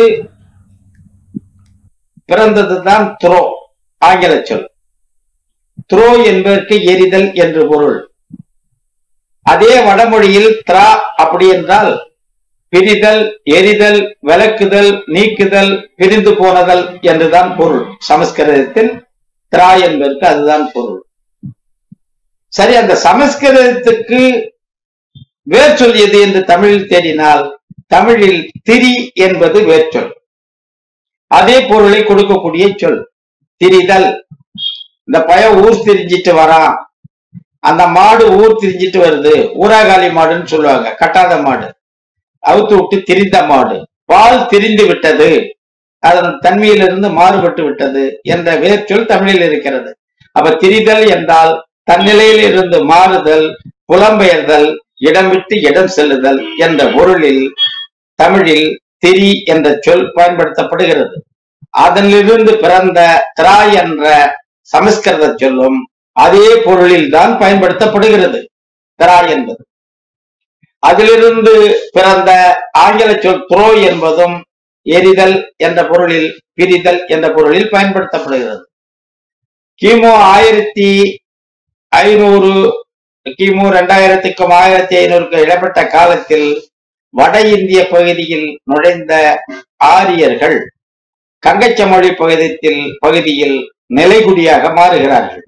பிறந்ததுதான் துரோ ஆங்கில சொல் துரோ என்பதற்கு எரிதல் என்று பொருள் அதே வடமொழியில் திரா அப்படி என்றால் பிரிதல் எரிதல் விலக்குதல் நீக்குதல் பிரிந்து போனதல் என்றுதான் பொருள் சமஸ்கிருதத்தில் திரா என்பதற்கு அதுதான் பொருள் சரி அந்த சமஸ்கிருதத்துக்கு வேர் சொல் எது என்று தமிழில் தேடினால் தமிழில் திரி என்பது வேர்ச்சொல் அதே பொருளை கொடுக்கக்கூடிய சொல் திரிதல் இந்த பய ஊர் திரிஞ்சிட்டு வரான் அந்த மாடு ஊர் திரிஞ்சிட்டு வருது ஊராகாலி மாடுன்னு சொல்லுவாங்க கட்டாத மாடு அவுத்து விட்டு திரிந்த மாடு பால் திரிந்து விட்டது அதன் தன்மையிலிருந்து மாறுபட்டு விட்டது என்ற வேர்ச்சொல் தமிழில் இருக்கிறது அப்ப திரிதல் என்றால் தன்னிலையில் இருந்து மாறுதல் புலம்பெயர்தல் இடம் விட்டு இடம் செல்லுதல் என்ற பொருளில் தமிழில் திரி என்ற சொல் பயன்படுத்தப்படுகிறது அதிலிருந்து பிறந்த திரா என்ற சமஸ்கிருத சொல்லும் அதே பொருளில் தான் பயன்படுத்தப்படுகிறது திரா என்பது அதிலிருந்து பிறந்த ஆங்கில சொல் த்ரோ என்பதும் எரிதல் என்ற பொருளில் பிரிதல் என்ற பொருளில் பயன்படுத்தப்படுகிறது கிமு ஆயிரத்தி ஐநூறு கிமு இரண்டாயிரத்துக்கும் ஆயிரத்தி ஐநூறுக்கும் இடப்பட்ட காலத்தில் வட இந்திய பகுதியில் நுழைந்த ஆரியர்கள் கங்கச்சமொழி பகுதியில் பகுதியில் நிலைகுடியாக மாறுகிறார்கள்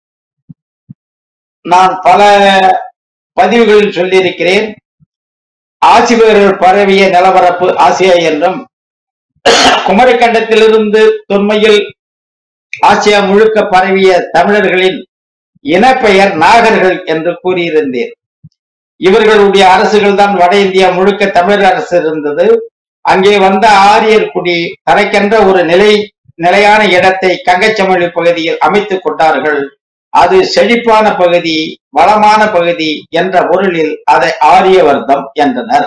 நான் பல பதிவுகளில் சொல்லியிருக்கிறேன் ஆசிரியர்கள் பரவிய நிலவரப்பு ஆசியா என்றும் குமரிக்கண்டத்திலிருந்து தொன்மையில் ஆசியா முழுக்க பரவிய தமிழர்களின் இனப்பெயர் நாகர்கள் என்று கூறியிருந்தேன் இவர்களுடைய அரசுகள் தான் வட இந்தியா முழுக்க தமிழர் அரசு இருந்தது அங்கே வந்த ஆரியர் குடி தனக்கென்ற ஒரு நிலை நிலையான இடத்தை கங்கச்சமொழி பகுதியில் அமைத்துக் கொண்டார்கள் அது செழிப்பான பகுதி வளமான பகுதி என்ற பொருளில் அதை ஆரியவர்த்தம் என்றனர்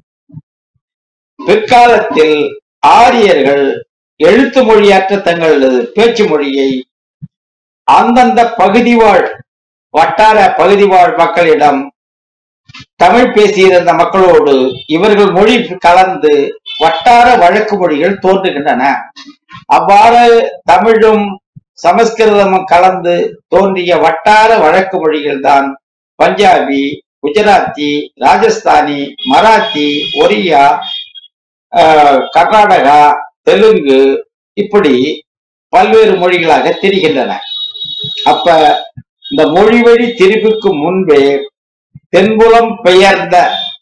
பிற்காலத்தில் ஆரியர்கள் எழுத்து மொழியற்ற தங்களது பேச்சு மொழியை அந்தந்த பகுதி வாழ் வட்டார பகுதி வாழ் மக்களிடம் தமிழ் பேசியிருந்த மக்களோடு இவர்கள் மொழி கலந்து வட்டார வழக்கு மொழிகள் தோன்றுகின்றன அவ்வாறு தமிழும் சமஸ்கிருதமும் கலந்து தோன்றிய வட்டார வழக்கு மொழிகள் தான் பஞ்சாபி குஜராத்தி ராஜஸ்தானி மராத்தி ஒரியா ஆஹ், கர்நாடகா தெலுங்கு இப்படி பல்வேறு மொழிகளாக திரிகின்றன அப்ப இந்த மொழி வழி திரிவுக்கு முன்பே தென்புலம் பெயர்ந்த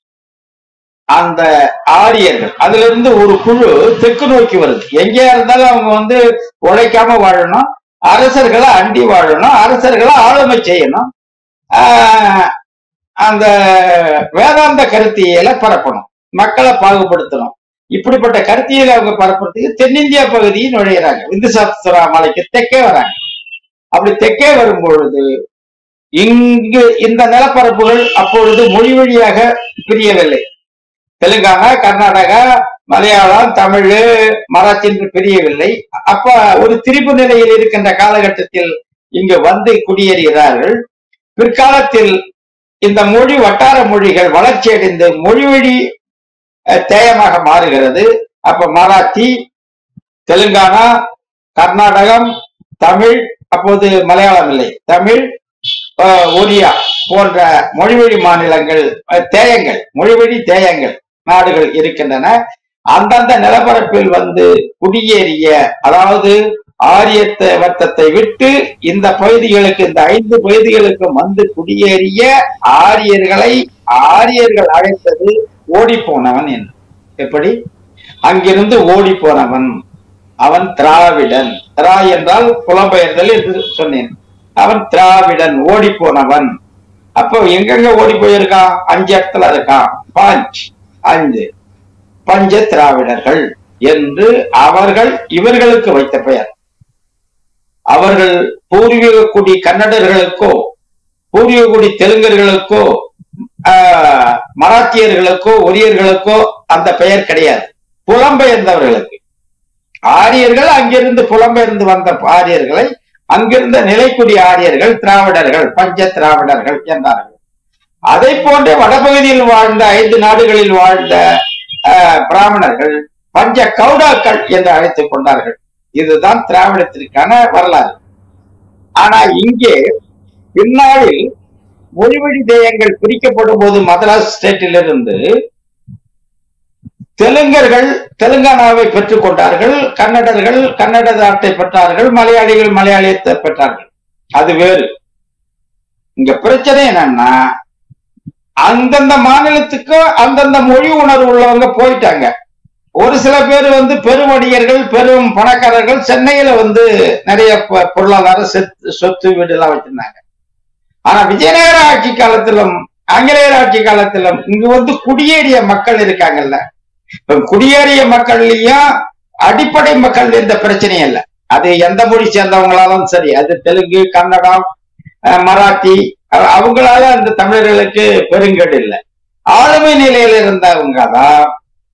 அந்த ஆரியர்கள் அதுல இருந்து ஒரு குழு தெற்கு நோக்கி வருது எங்கேயா இருந்தாலும் அவங்க வந்து உழைக்காம வாழணும் அரசர்களை அண்டி வாழணும் அரசர்களை ஆளுமை செய்யணும் ஆஹ் அந்த வேதாந்த கருத்தியலை பரப்பணும் மக்களை பாகுபடுத்தணும் இப்படிப்பட்ட கருத்தியலை அவங்க பரப்புறதுக்கு தென்னிந்தியா பகுதியை நுழையிறாங்க விந்து சாஸ்திரா மலைக்கு தெற்கே வராங்க அப்படி தெற்கே வரும் பொழுது இங்கு இந்த நிலப்பரப்புகள் அப்பொழுது மொழி வழியாக பிரியவில்லை தெலுங்கானா கர்நாடகா மலையாளம் தமிழ் மராத்தி என்று பிரியவில்லை அப்ப ஒரு திரிபு நிலையில் இருக்கின்ற காலகட்டத்தில் இங்கு வந்து குடியேறுகிறார்கள் பிற்காலத்தில் இந்த மொழி வட்டார மொழிகள் வளர்ச்சி அடைந்து மொழி வழி அஹ், தேயமாக மாறுகிறது அப்ப மராத்தி தெலுங்கானா கர்நாடகம் தமிழ் அப்போது மலையாளம் இல்லை தமிழ் அஹ், ஒரியா போன்ற மொழிவழி மாநிலங்கள் அஹ், தேயங்கள் மொழிவழி தேயங்கள் நாடுகள் இருக்கின்றன அந்தந்த நிலப்பரப்பில் வந்து குடியேறிய அதாவது ஆரியத்த வர்த்தத்தை விட்டு இந்த பகுதிகளுக்கு இந்த ஐந்து பகுதிகளுக்கும் வந்து குடியேறிய ஆரியர்களை ஆரியர்கள் அழைத்தது ஓடி போனவன் என்று எப்படி அங்கிருந்து ஓடி போனவன் அவன் திராவிடன் திரா என்றால் புலம்பெயர்தல் என்று சொன்னேன் அவன் திராவிடன் ஓடி போனவன் அப்போ எங்கெங்க ஓடி போயிருக்கான் அஞ்சு இடத்துல இருக்கான் பஞ்ச் அஞ்சு பஞ்ச திராவிடர்கள் என்று அவர்கள் இவர்களுக்கு வைத்த பெயர் அவர்கள் பூர்வீக குடி கன்னடர்களுக்கோ பூர்வீக குடி தெலுங்கர்களுக்கோ ஆஹ், மராத்தியர்களுக்கோ ஒரியர்களுக்கோ அந்த பெயர் கிடையாது புலம்பெயர்ந்தவர்களுக்கு ஆரியர்கள் அங்கிருந்து புலம்பெயர்ந்து வந்த ஆரியர்களை அங்கிருந்த நிலைக்குடி ஆரியர்கள் திராவிடர்கள் பஞ்ச திராவிடர்கள் என்றார்கள் அதை போன்ற வடபகுதியில் வாழ்ந்த ஐந்து நாடுகளில் வாழ்ந்த ஆஹ், பிராமணர்கள் பஞ்ச கவுடாக்கள் என்று அழைத்துக் கொண்டார்கள் இதுதான் திராவிடத்திற்கான வரலாறு ஆனா இங்கே பின்னாளில் மொழிவழி தேயங்கள் பிரிக்கப்படும் போது மதராஸ் ஸ்டேட்டிலிருந்து தெலுங்கர்கள் தெலுங்கானாவை பெற்றுக் கொண்டார்கள் கன்னடர்கள் கன்னட நாட்டை பெற்றார்கள் மலையாளிகள் மலையாளியத்தை பெற்றார்கள் அது வேறு இங்க பிரச்சனை என்னன்னா அந்தந்த மாநிலத்துக்கு அந்தந்த மொழி உணர்வு உள்ளவங்க போயிட்டாங்க ஒரு சில பேர் வந்து பெருவணிகர்கள் பெரும் பணக்காரர்கள் சென்னையில வந்து நிறைய பொ- பொருளாதார சொத்து சொத்து வீடு எல்லாம் வச்சிருந்தாங்க ஆனா விஜயநகர ஆட்சி காலத்திலும் ஆங்கிலேயர் ஆட்சி காலத்திலும் இங்கு வந்து குடியேறிய மக்கள் இருக்காங்கல்ல இப்ப குடியேறிய மக்கள்லயும் அடிப்படை மக்கள் இந்த பிரச்சனை இல்லை அது எந்த மொழி சேர்ந்தவங்களாலும் சரி அது தெலுங்கு கன்னடம் அஹ், மராத்தி அஹ், அவங்களால அந்த தமிழர்களுக்கு பெருங்கேடு இல்லை ஆளுமை நிலையில இருந்தவங்க தான்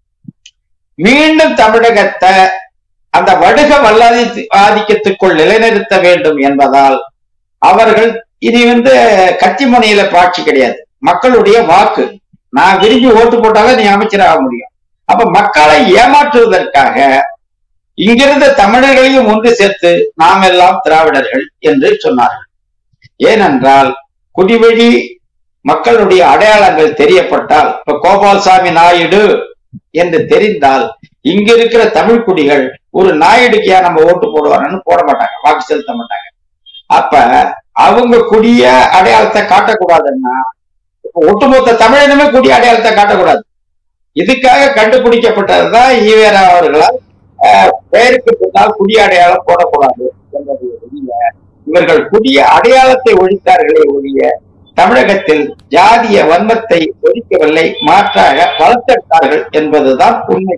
மீண்டும் தமிழகத்தை அந்த வடுக வல்லாதி ஆதிக்கத்துக்குள் நிலைநிறுத்த வேண்டும் என்பதால் அவர்கள் இனி வந்து கத்திமுனையில பாட்சி கிடையாது மக்களுடைய வாக்கு நான் விரும்பி ஓட்டு போட்டாலும் நீ அமைச்சராக முடியும் அப்ப மக்களை ஏமாற்றுவதற்காக இங்கிருந்த தமிழர்களையும் ஒன்று சேர்த்து நாம் எல்லாம் திராவிடர்கள் என்று சொன்னார்கள் ஏனென்றால் குடிவழி மக்களுடைய அடையாளங்கள் தெரியப்பட்டால் இப்ப கோபால்சாமி நாயுடு என்று தெரிந்தால் இங்க இருக்கிற தமிழ் குடிகள் ஒரு நாயுடுக்கியா நம்ம ஓட்டு போடுவாங்கன்னு போட மாட்டாங்க வாக்கு செலுத்த மாட்டாங்க அப்ப அவங்க குடிய அடையாளத்தை காட்டக்கூடாதுன்னா இப்ப ஒட்டுமொத்த தமிழினமே குடி அடையாளத்தை காட்டக்கூடாது இதுக்காக கண்டுபிடிக்கப்பட்டதுதான் ஈவேரா அவர்களால் அஹ், பெயருக்கு பின்னால் குடி அடையாளம் போடக்கூடாது என்பது ஒழிய இவர்கள் குடிய அடையாளத்தை ஒழித்தார்களே ஒழிய தமிழகத்தில் ஜாதிய வன்மத்தை ஒழிக்கவில்லை மாற்றாக வளர்த்தெடுத்தார்கள் என்பதுதான் உண்மை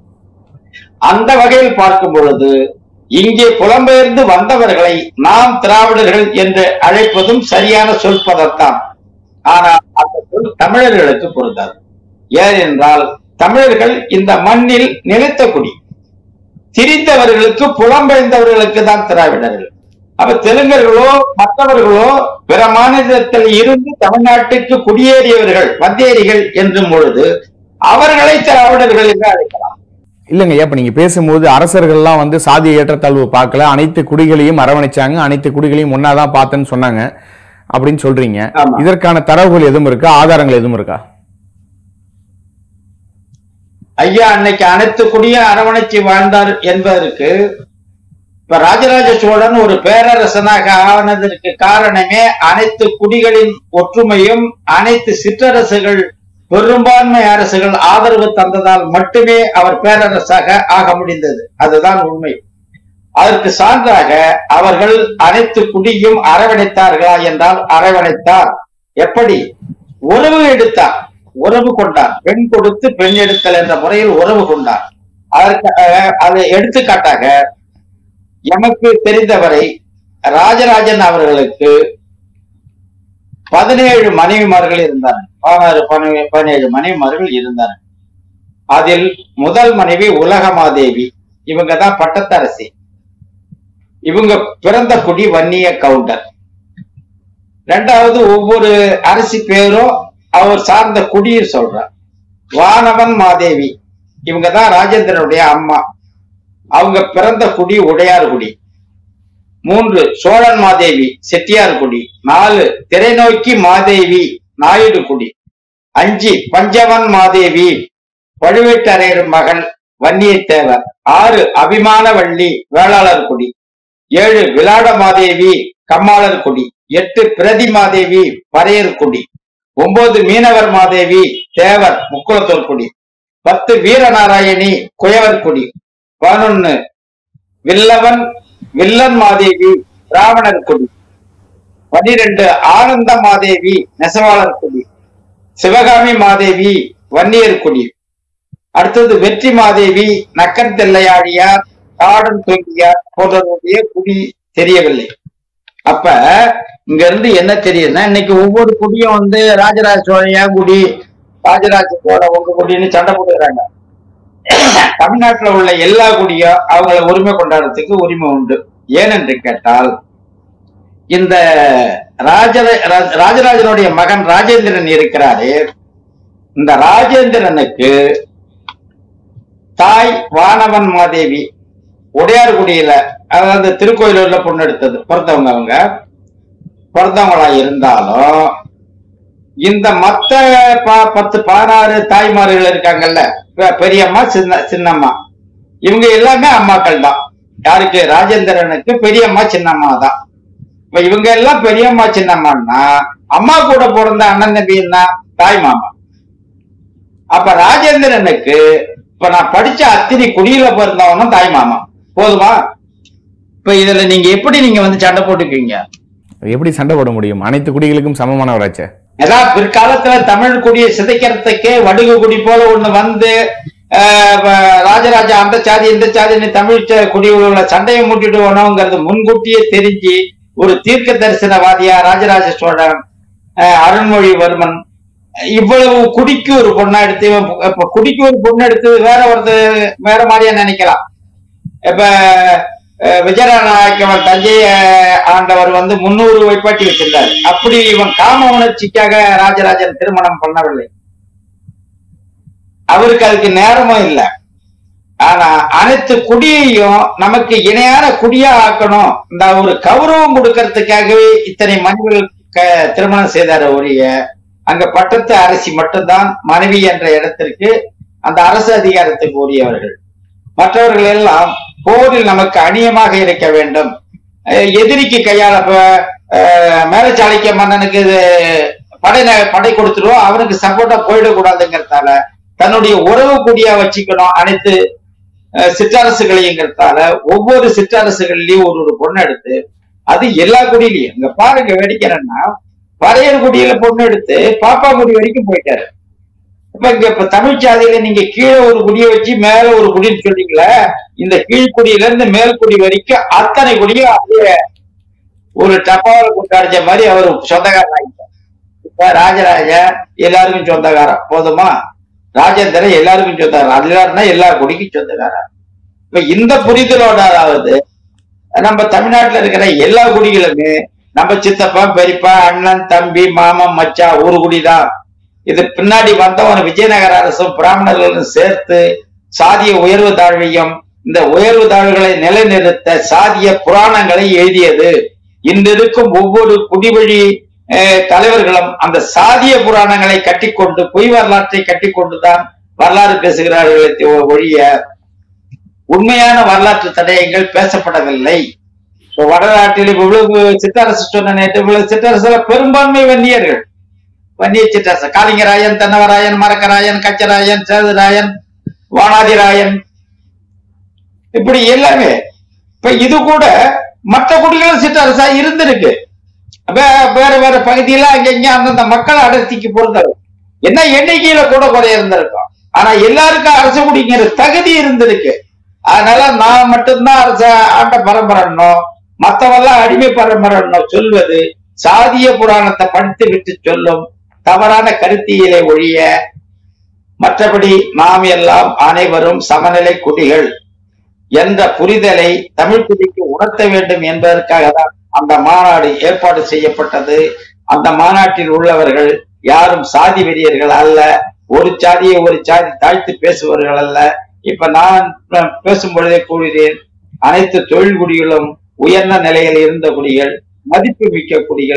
அந்த வகையில் பார்க்கும் பொழுது இங்கே புலம்பெயர்ந்து வந்தவர்களை நாம் திராவிடர்கள் என்று அழைப்பதும் சரியான சொல்பதத்தான் ஆனால் அந்த சொல் தமிழர்களுக்கு பொருந்தாது ஏனென்றால் தமிழர்கள் இந்த மண்ணில் நிலைத்த குடி திரிந்தவர்களுக்கு புலம்பெயர்ந்தவர்களுக்கு தான் திராவிடர்கள் அப்ப தெலுங்கர்களோ மற்றவர்களோ பிற மாநிலத்தில் இருந்து தமிழ்நாட்டுக்கு குடியேறியவர்கள் வந்தேரிகள் என்றும் பொழுது அவர்களை திராவிடர்கள் என்று அழைக்கலாம் இல்லைங்க ஐயா இப்ப நீங்க பேசும்போது அரசர்கள்லாம் வந்து சாதிய ஏற்றத்தாழ்வு பார்க்கல அனைத்து குடிகளையும் அரவணைச்சாங்க அனைத்து குடிகளையும் ஒன்னாதான் பார்த்தேன்னு சொன்னாங்க அப்படின்னு சொல்றீங்க ஆமா. இதற்கான தரவுகள் எதுவும் இருக்கா ஆதாரங்கள் எதுவும் இருக்கா ஐயா அன்னைக்கு அனைத்து குடியும் அரவணைச்சு வாழ்ந்தார் என்பதற்கு இப்ப ராஜராஜ சோழன் ஒரு பேரரசனாக ஆனதற்கு காரணமே அனைத்து குடிகளின் ஒற்றுமையும் அனைத்து சிற்றரசுகள் பெரும்பான்மை அரசுகள் ஆதரவு தந்ததால் மட்டுமே அவர் பேரரசாக ஆக முடிந்தது அதுதான் உண்மை அதற்கு சான்றாக அவர்கள் அனைத்து குடியும் அரவணைத்தார்களா என்றால் அரவணைத்தார் எப்படி உறவு எடுத்தார் உறவு கொண்டார் பெண் கொடுத்து பெண் எடுத்தல் என்ற முறையில் உறவு கொண்டார் அதற்கு அஹ், அது எடுத்துக்காட்டாக எமக்கு தெரிந்தவரை ராஜராஜன் அவர்களுக்கு பதினேழு மனைவிமார்கள் இருந்தார் பதினாறு பனி- பதினேழு மனைவிமார்கள் இருந்தார் அதில் முதல் மனைவி உலகமாதேவி இவங்க தான் பட்டத்தரசி இவங்க பிறந்த குடி வன்னிய கவுண்டர் ரெண்டாவது ஒவ்வொரு அரசி பேரும் அவர் சார்ந்த குடியும் சொல்றார் வானவன் மாதேவி இவங்க தான் ராஜேந்திரனுடைய அம்மா அவங்க பிறந்த குடி உடையார் குடி மூன்று சோழன் மாதேவி செட்டியார் குடி நாலு திரைநோக்கி மாதேவி நாயுடு குடி அஞ்சு பஞ்சவன் மாதேவி பழுவேட்டரையர் மகள் வன்னியத்தேவர் ஆறு அபிமானவள்ளி வேளாளர் குடி ஏழு விளாட மாதேவி கம்மாளர் குடி எட்டு பிரதி மாதேவி பறையர் குடி ஒன்பது மீனவர் மாதேவி தேவர் முக்குளத்தூர் குடி பத்து வீரநாராயணி குயவர் குடி பதினொன்னு வில்லவன் வில்லன் மாதேவி பிராமணர் குடி பனிரெண்டு ஆனந்த மாதேவி நெசவாளர் குடி சிவகாமி மாதேவி வன்னியர் குடி அடுத்தது வெற்றி மாதேவி நக்கன் தெல்லையாடியார் காடன் தூங்கியார் போன்றவருடைய குடி தெரியவில்லை அப்ப இங்க இருந்து என்ன தெரியுதுன்னா இன்னைக்கு ஒவ்வொரு குடியும் வந்து ராஜராஜ சோழையா குடி ராஜராஜ சோழ உங்க குடின்னு சண்டை போட்டுக்கிறாங்க தமிழ்நாட்டுல உள்ள எல்லா குடியும் அவங்கள உரிமை கொண்டாடுறதுக்கு உரிமை உண்டு ஏனென்று கேட்டால் இந்த ராஜர ராஜ- ராஜராஜனுடைய மகன் ராஜேந்திரன் இருக்கிறாரே இந்த ராஜேந்திரனுக்கு தாய் வானவன் மாதேவி உடையார்குடியில அதாவது திருக்கோயிலூர்ல பொண்ணு எடுத்தது பிறந்தவங்க அவங்க பிறந்தவங்களா இருந்தாலும் இந்த மத்த ப- பத்து பதினாறு தாய்மார்கள் இருக்காங்கல்ல பெ- பெரியம்மா சின்ன சின்னம்மா இவங்க எல்லாமே அம்மாக்கள் தான் யாருக்கு ராஜேந்திரனுக்கு பெரியம்மா சின்னம்மா தான் இப்ப இவங்க எல்லாம் பெரியம்மா சின்னம்மான்னா அம்மா கூட பிறந்த அண்ணன் தம்பின்னா தாய் மாமா அப்ப ராஜேந்திரனுக்கு இப்ப நான் படிச்ச அத்தினி குடியில பிறந்தவனும் தாய் மாமா போதுமா இப்ப இதுல நீங்க எப்படி நீங்க வந்து சண்டை போட்டுக்குவீங்க எப்படி சண்டை போட முடியும் அனைத்து குடிகளுக்கும் சமமானவராச்சே ஏதாவது பிற்காலத்துல தமிழ் குடியை சிதைக்கிறதுக்கு வடுகு குடி போல ஒண்ணு வந்து ஆஹ், வ- ராஜராஜா அந்த சாதி இந்த சாதின்னு தமிழ் ச- குடியில் உள்ள சண்டையை மூட்டிட்டு போனோங்கிறது முன்கூட்டியே தெரிஞ்சு ஒரு தீர்க்க தரிசனவாதியா ராஜராஜ சோழன் ஆஹ், அருண்மொழிவர்மன் இவ்வளவு குடிக்கு ஒரு பொண்ணா எடுத்து இவன் பு- இப்ப குடிக்கு ஒரு பொண்ணு எடுத்து வேற ஒருத்தர் வேற மாதிரியா நினைக்கலாம் இப்ப அஹ், விஜயநாயக்கவன் தஞ்சை அஹ், ஆண்டவர் வந்து முன்னூறு வைப்பாட்டி வச்சிருந்தாரு அப்படி இவன் காம உணர்ச்சிக்காக ராஜராஜன் திருமணம் பண்ணவில்லை அவருக்கு அதுக்கு நேரமும் இல்லை ஆனா அனைத்து குடியையும் நமக்கு இணையான குடியா ஆக்கணும் இந்த ஒரு கௌரவம் கொடுக்கறதுக்காகவே இத்தனை மனைவிகள் க- திருமணம் செய்தார ஒழிய அங்க பட்டத்து அரசி மட்டும்தான் மனைவி என்ற இடத்திற்கு அந்த அரசு அதிகாரத்துக்கு உரியவர்கள் மற்றவர்கள் எல்லாம் போரில் நமக்கு அணியமாக இருக்க வேண்டும் அஹ் எதிரிக்கு கையாள ப- அஹ் மேலச்சாளுக்கிய மன்னனுக்கு இது படை ந- படை கொடுத்துருவோம் அவனுக்கு சப்போர்ட்டா போயிடக்கூடாதுங்கிறதால தன்னுடைய உறவு கூடியா வச்சுக்கணும் அனைத்து அஹ், சிற்றரசுகளையுங்கிறதால ஒவ்வொரு சிற்றரசுகள்லயும் ஒரு ஒரு பொண்ணு எடுத்து அது எல்லா குடியிலையும் இங்க பாருங்க வேடிக்கிறேன்னா வரையர் குடியில பொண்ணு எடுத்து பாப்பாக்குடி வரைக்கும் போயிட்டாரு இப்ப இங்க இப்ப தமிழ் சாதியில நீங்க கீழே ஒரு குடியை வச்சு மேல ஒரு குடின்னு சொல்றீங்களே இந்த கீழ்குடியில இருந்து மேல்குடி வரைக்கும் அத்தனை குடியும் அப்படியே ஒரு டப்பாவில போட்டு அடிச்ச மாதிரி அவர் சொந்தக்காரன் ஆகிட்டார் இப்ப ராஜராஜா எல்லாருக்கும் சொந்தக்காரன் போதுமா ராஜேந்திரன் எல்லாருக்கும் சொந்தக்காரன் அது எல்லாருன்னா எல்லா குடிக்கும் சொந்தக்காரன் இப்ப இந்த புரிதலோட அதாவது நம்ம தமிழ்நாட்டுல இருக்கிற எல்லா குடிகளுமே நம்ம சித்தப்பா பெரியப்பா அண்ணன் தம்பி மாமன் மச்சான் ஒரு குடிதான் இது பின்னாடி வந்தவன் விஜயநகர அரசும் பிராமணர்களும் சேர்த்து சாதிய உயர்வு தாழ்வையும் இந்த உயர்வு தாழ்வுகளை நிலைநிறுத்த சாதிய புராணங்களை எழுதியது இன்று இருக்கும் ஒவ்வொரு குடிவழி அஹ், தலைவர்களும் அந்த சாதிய புராணங்களை கட்டிக்கொண்டு பொய் வரலாற்றை கட்டிக்கொண்டுதான் வரலாறு பேசுகிறார்களே ஒ- ஒழிய உண்மையான வரலாற்று தடயங்கள் பேசப்படவில்லை இப்ப வடநாட்டில் இவ்வளவு சிற்றரசு சொன்ன நேற்று இவ்வளவு சிற்றரசுல பெரும்பான்மை வன்னியர்கள் வன்னிய சிற்றரசு காளிங்கராயன் தென்னவராயன் மரக்கராயன் கச்சராயன் சேதுராயன் வானாதிராயன் இப்படி எல்லாமே இப்ப இது கூட மற்ற குடிகளும் சிற்றரசா இருந்திருக்கு வே- வேற வேற பகுதியில அங்கங்க அந்தந்த மக்கள் அடர்த்திக்கு பொறுத்தது என்ன எண்ணிக்கையில கூட குறை இருந்திருக்கும் ஆனா எல்லாருக்கும் அரசு குடிங்கிற தகுதி இருந்திருக்கு அதனால நான் மட்டும்தான் அரச ஆண்ட பரம்பரைன்னோ மத்தவெல்லாம் அடிமை பரம்பரைன்னோ சொல்வது சாதிய புராணத்தை படித்து விட்டு சொல்லும் தவறான கருத்தியலை ஒழிய மற்றபடி நாம் எல்லாம் அனைவரும் சமநிலை குடிகள் என்ற புரிதலை தமிழ் குடிக்கு உணர்த்த வேண்டும் என்பதற்காக தான் அந்த மாநாடு ஏற்பாடு செய்யப்பட்டது அந்த மாநாட்டில் உள்ளவர்கள் யாரும் சாதி வெறியர்கள் அல்ல ஒரு சாதியை ஒரு சாதி தாழ்த்து பேசுபவர்கள் அல்ல இப்ப நான் ப- பேசும் பொழுதே கூறுகிறேன் அனைத்து தொழில் குடிகளும் உயர்ந்த நிலையில் இருந்த குடிகள் மதிப்பு மிக்க குடிகள்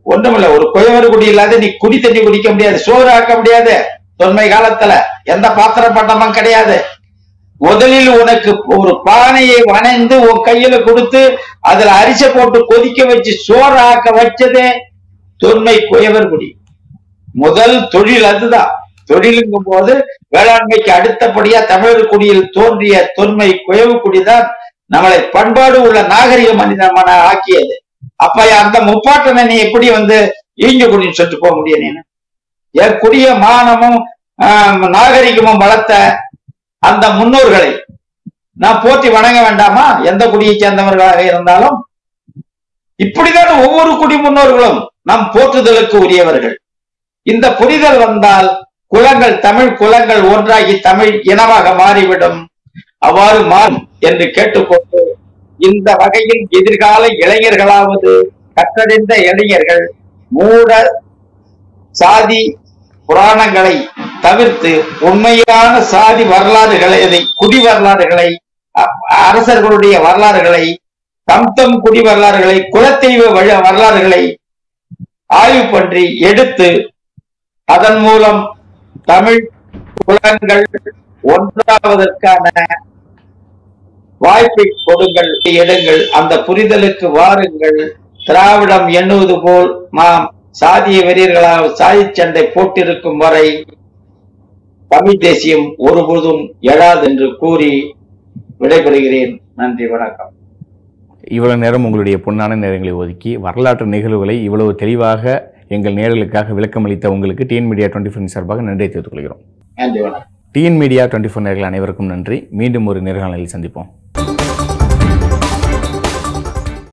ஒண்ணுமில்ல ஒரு குயவர் குடி இல்லாத நீ குடி தண்ணி குடிக்க முடியாது சோறு ஆக்க முடியாது தொன்மை காலத்துல எந்த பாத்திர பண்டமும் கிடையாது முதலில் உனக்கு ஒரு பானையை வணைந்து உன் கையில கொடுத்து அதுல அரிசி போட்டு கொதிக்க வச்சு சோறு ஆக்க வச்சதே தொன்மை குயவர் குடி முதல் தொழில் அதுதான் தொழிலுங்கும் போது வேளாண்மைக்கு அடுத்தபடியா தமிழர் குடியில் தோன்றிய தொன்மை குயவு குடிதான் நம்மளை பண்பாடு உள்ள நாகரிக மனிதமான ஆக்கியது அப்ப அந்த முப்பாட்டனை நீ எப்படி வந்து ஈஞ்ச குடின்னு சொல்லிட்டு போக முடியும் நீ என் குடிய மானமும் ஆஹ், நாகரிகமும் வளர்த்த அந்த முன்னோர்களை நான் போற்றி வணங்க வேண்டாமா எந்த குடியை சேர்ந்தவர்களாக இருந்தாலும் இப்படிதான் ஒவ்வொரு குடி முன்னோர்களும் நம் போற்றுதலுக்கு உரியவர்கள் இந்த புரிதல் வந்தால் குலங்கள் தமிழ் குலங்கள் ஒன்றாகி தமிழ் இனமாக மாறிவிடும் அவ்வாறு மாறும் என்று கேட்டுக்கொண்டு இந்த வகையில் எதிர்கால இளைஞர்களாவது கற்றறிந்த இளைஞர்கள் மூட சாதி புராணங்களை தவிர்த்து உண்மையான சாதி வரலாறுகளை இதை குடி வரலாறுகளை அ- அரசர்களுடைய வரலாறுகளை தம் தம் குடி வரலாறுகளை குலத்தெய்வ வழி- வரலாறுகளை ஆய்வு பற்றி எடுத்து அதன் மூலம் தமிழ் குலங்கள் ஒன்றாவதற்கான வாய்ப்பை கொடுங்கள் எடுங்கள் அந்த புரிதலுக்கு வாருங்கள் திராவிடம் எண்ணுவது போல் நாம் சாதிய வெறியர்களால் சாதி சண்டை போட்டிருக்கும் வரை தமிழ் தேசியம் ஒருபோதும் எழாது என்று கூறி விடைபெறுகிறேன் நன்றி வணக்கம் இவ்வளவு நேரம் உங்களுடைய பொன்னான நேரங்களை ஒதுக்கி வரலாற்று நிகழ்வுகளை இவ்வளவு தெளிவாக எங்கள் நேர்களுக்காக விளக்கமளித்த உங்களுக்கு டிஎன் மீடியா டுவெண்ட்டி ஃபோர் சார்பாக நன்றியை தெரிவித்துக் கொள்கிறோம் நன்றி வணக்கம் டிஎன் மீடியா டுவெண்ட்டி ஃபோர் நேர்கள் அனைவருக்கும் நன்றி மீண்டும் ஒரு நேர்காணலில் சந்திப்போம்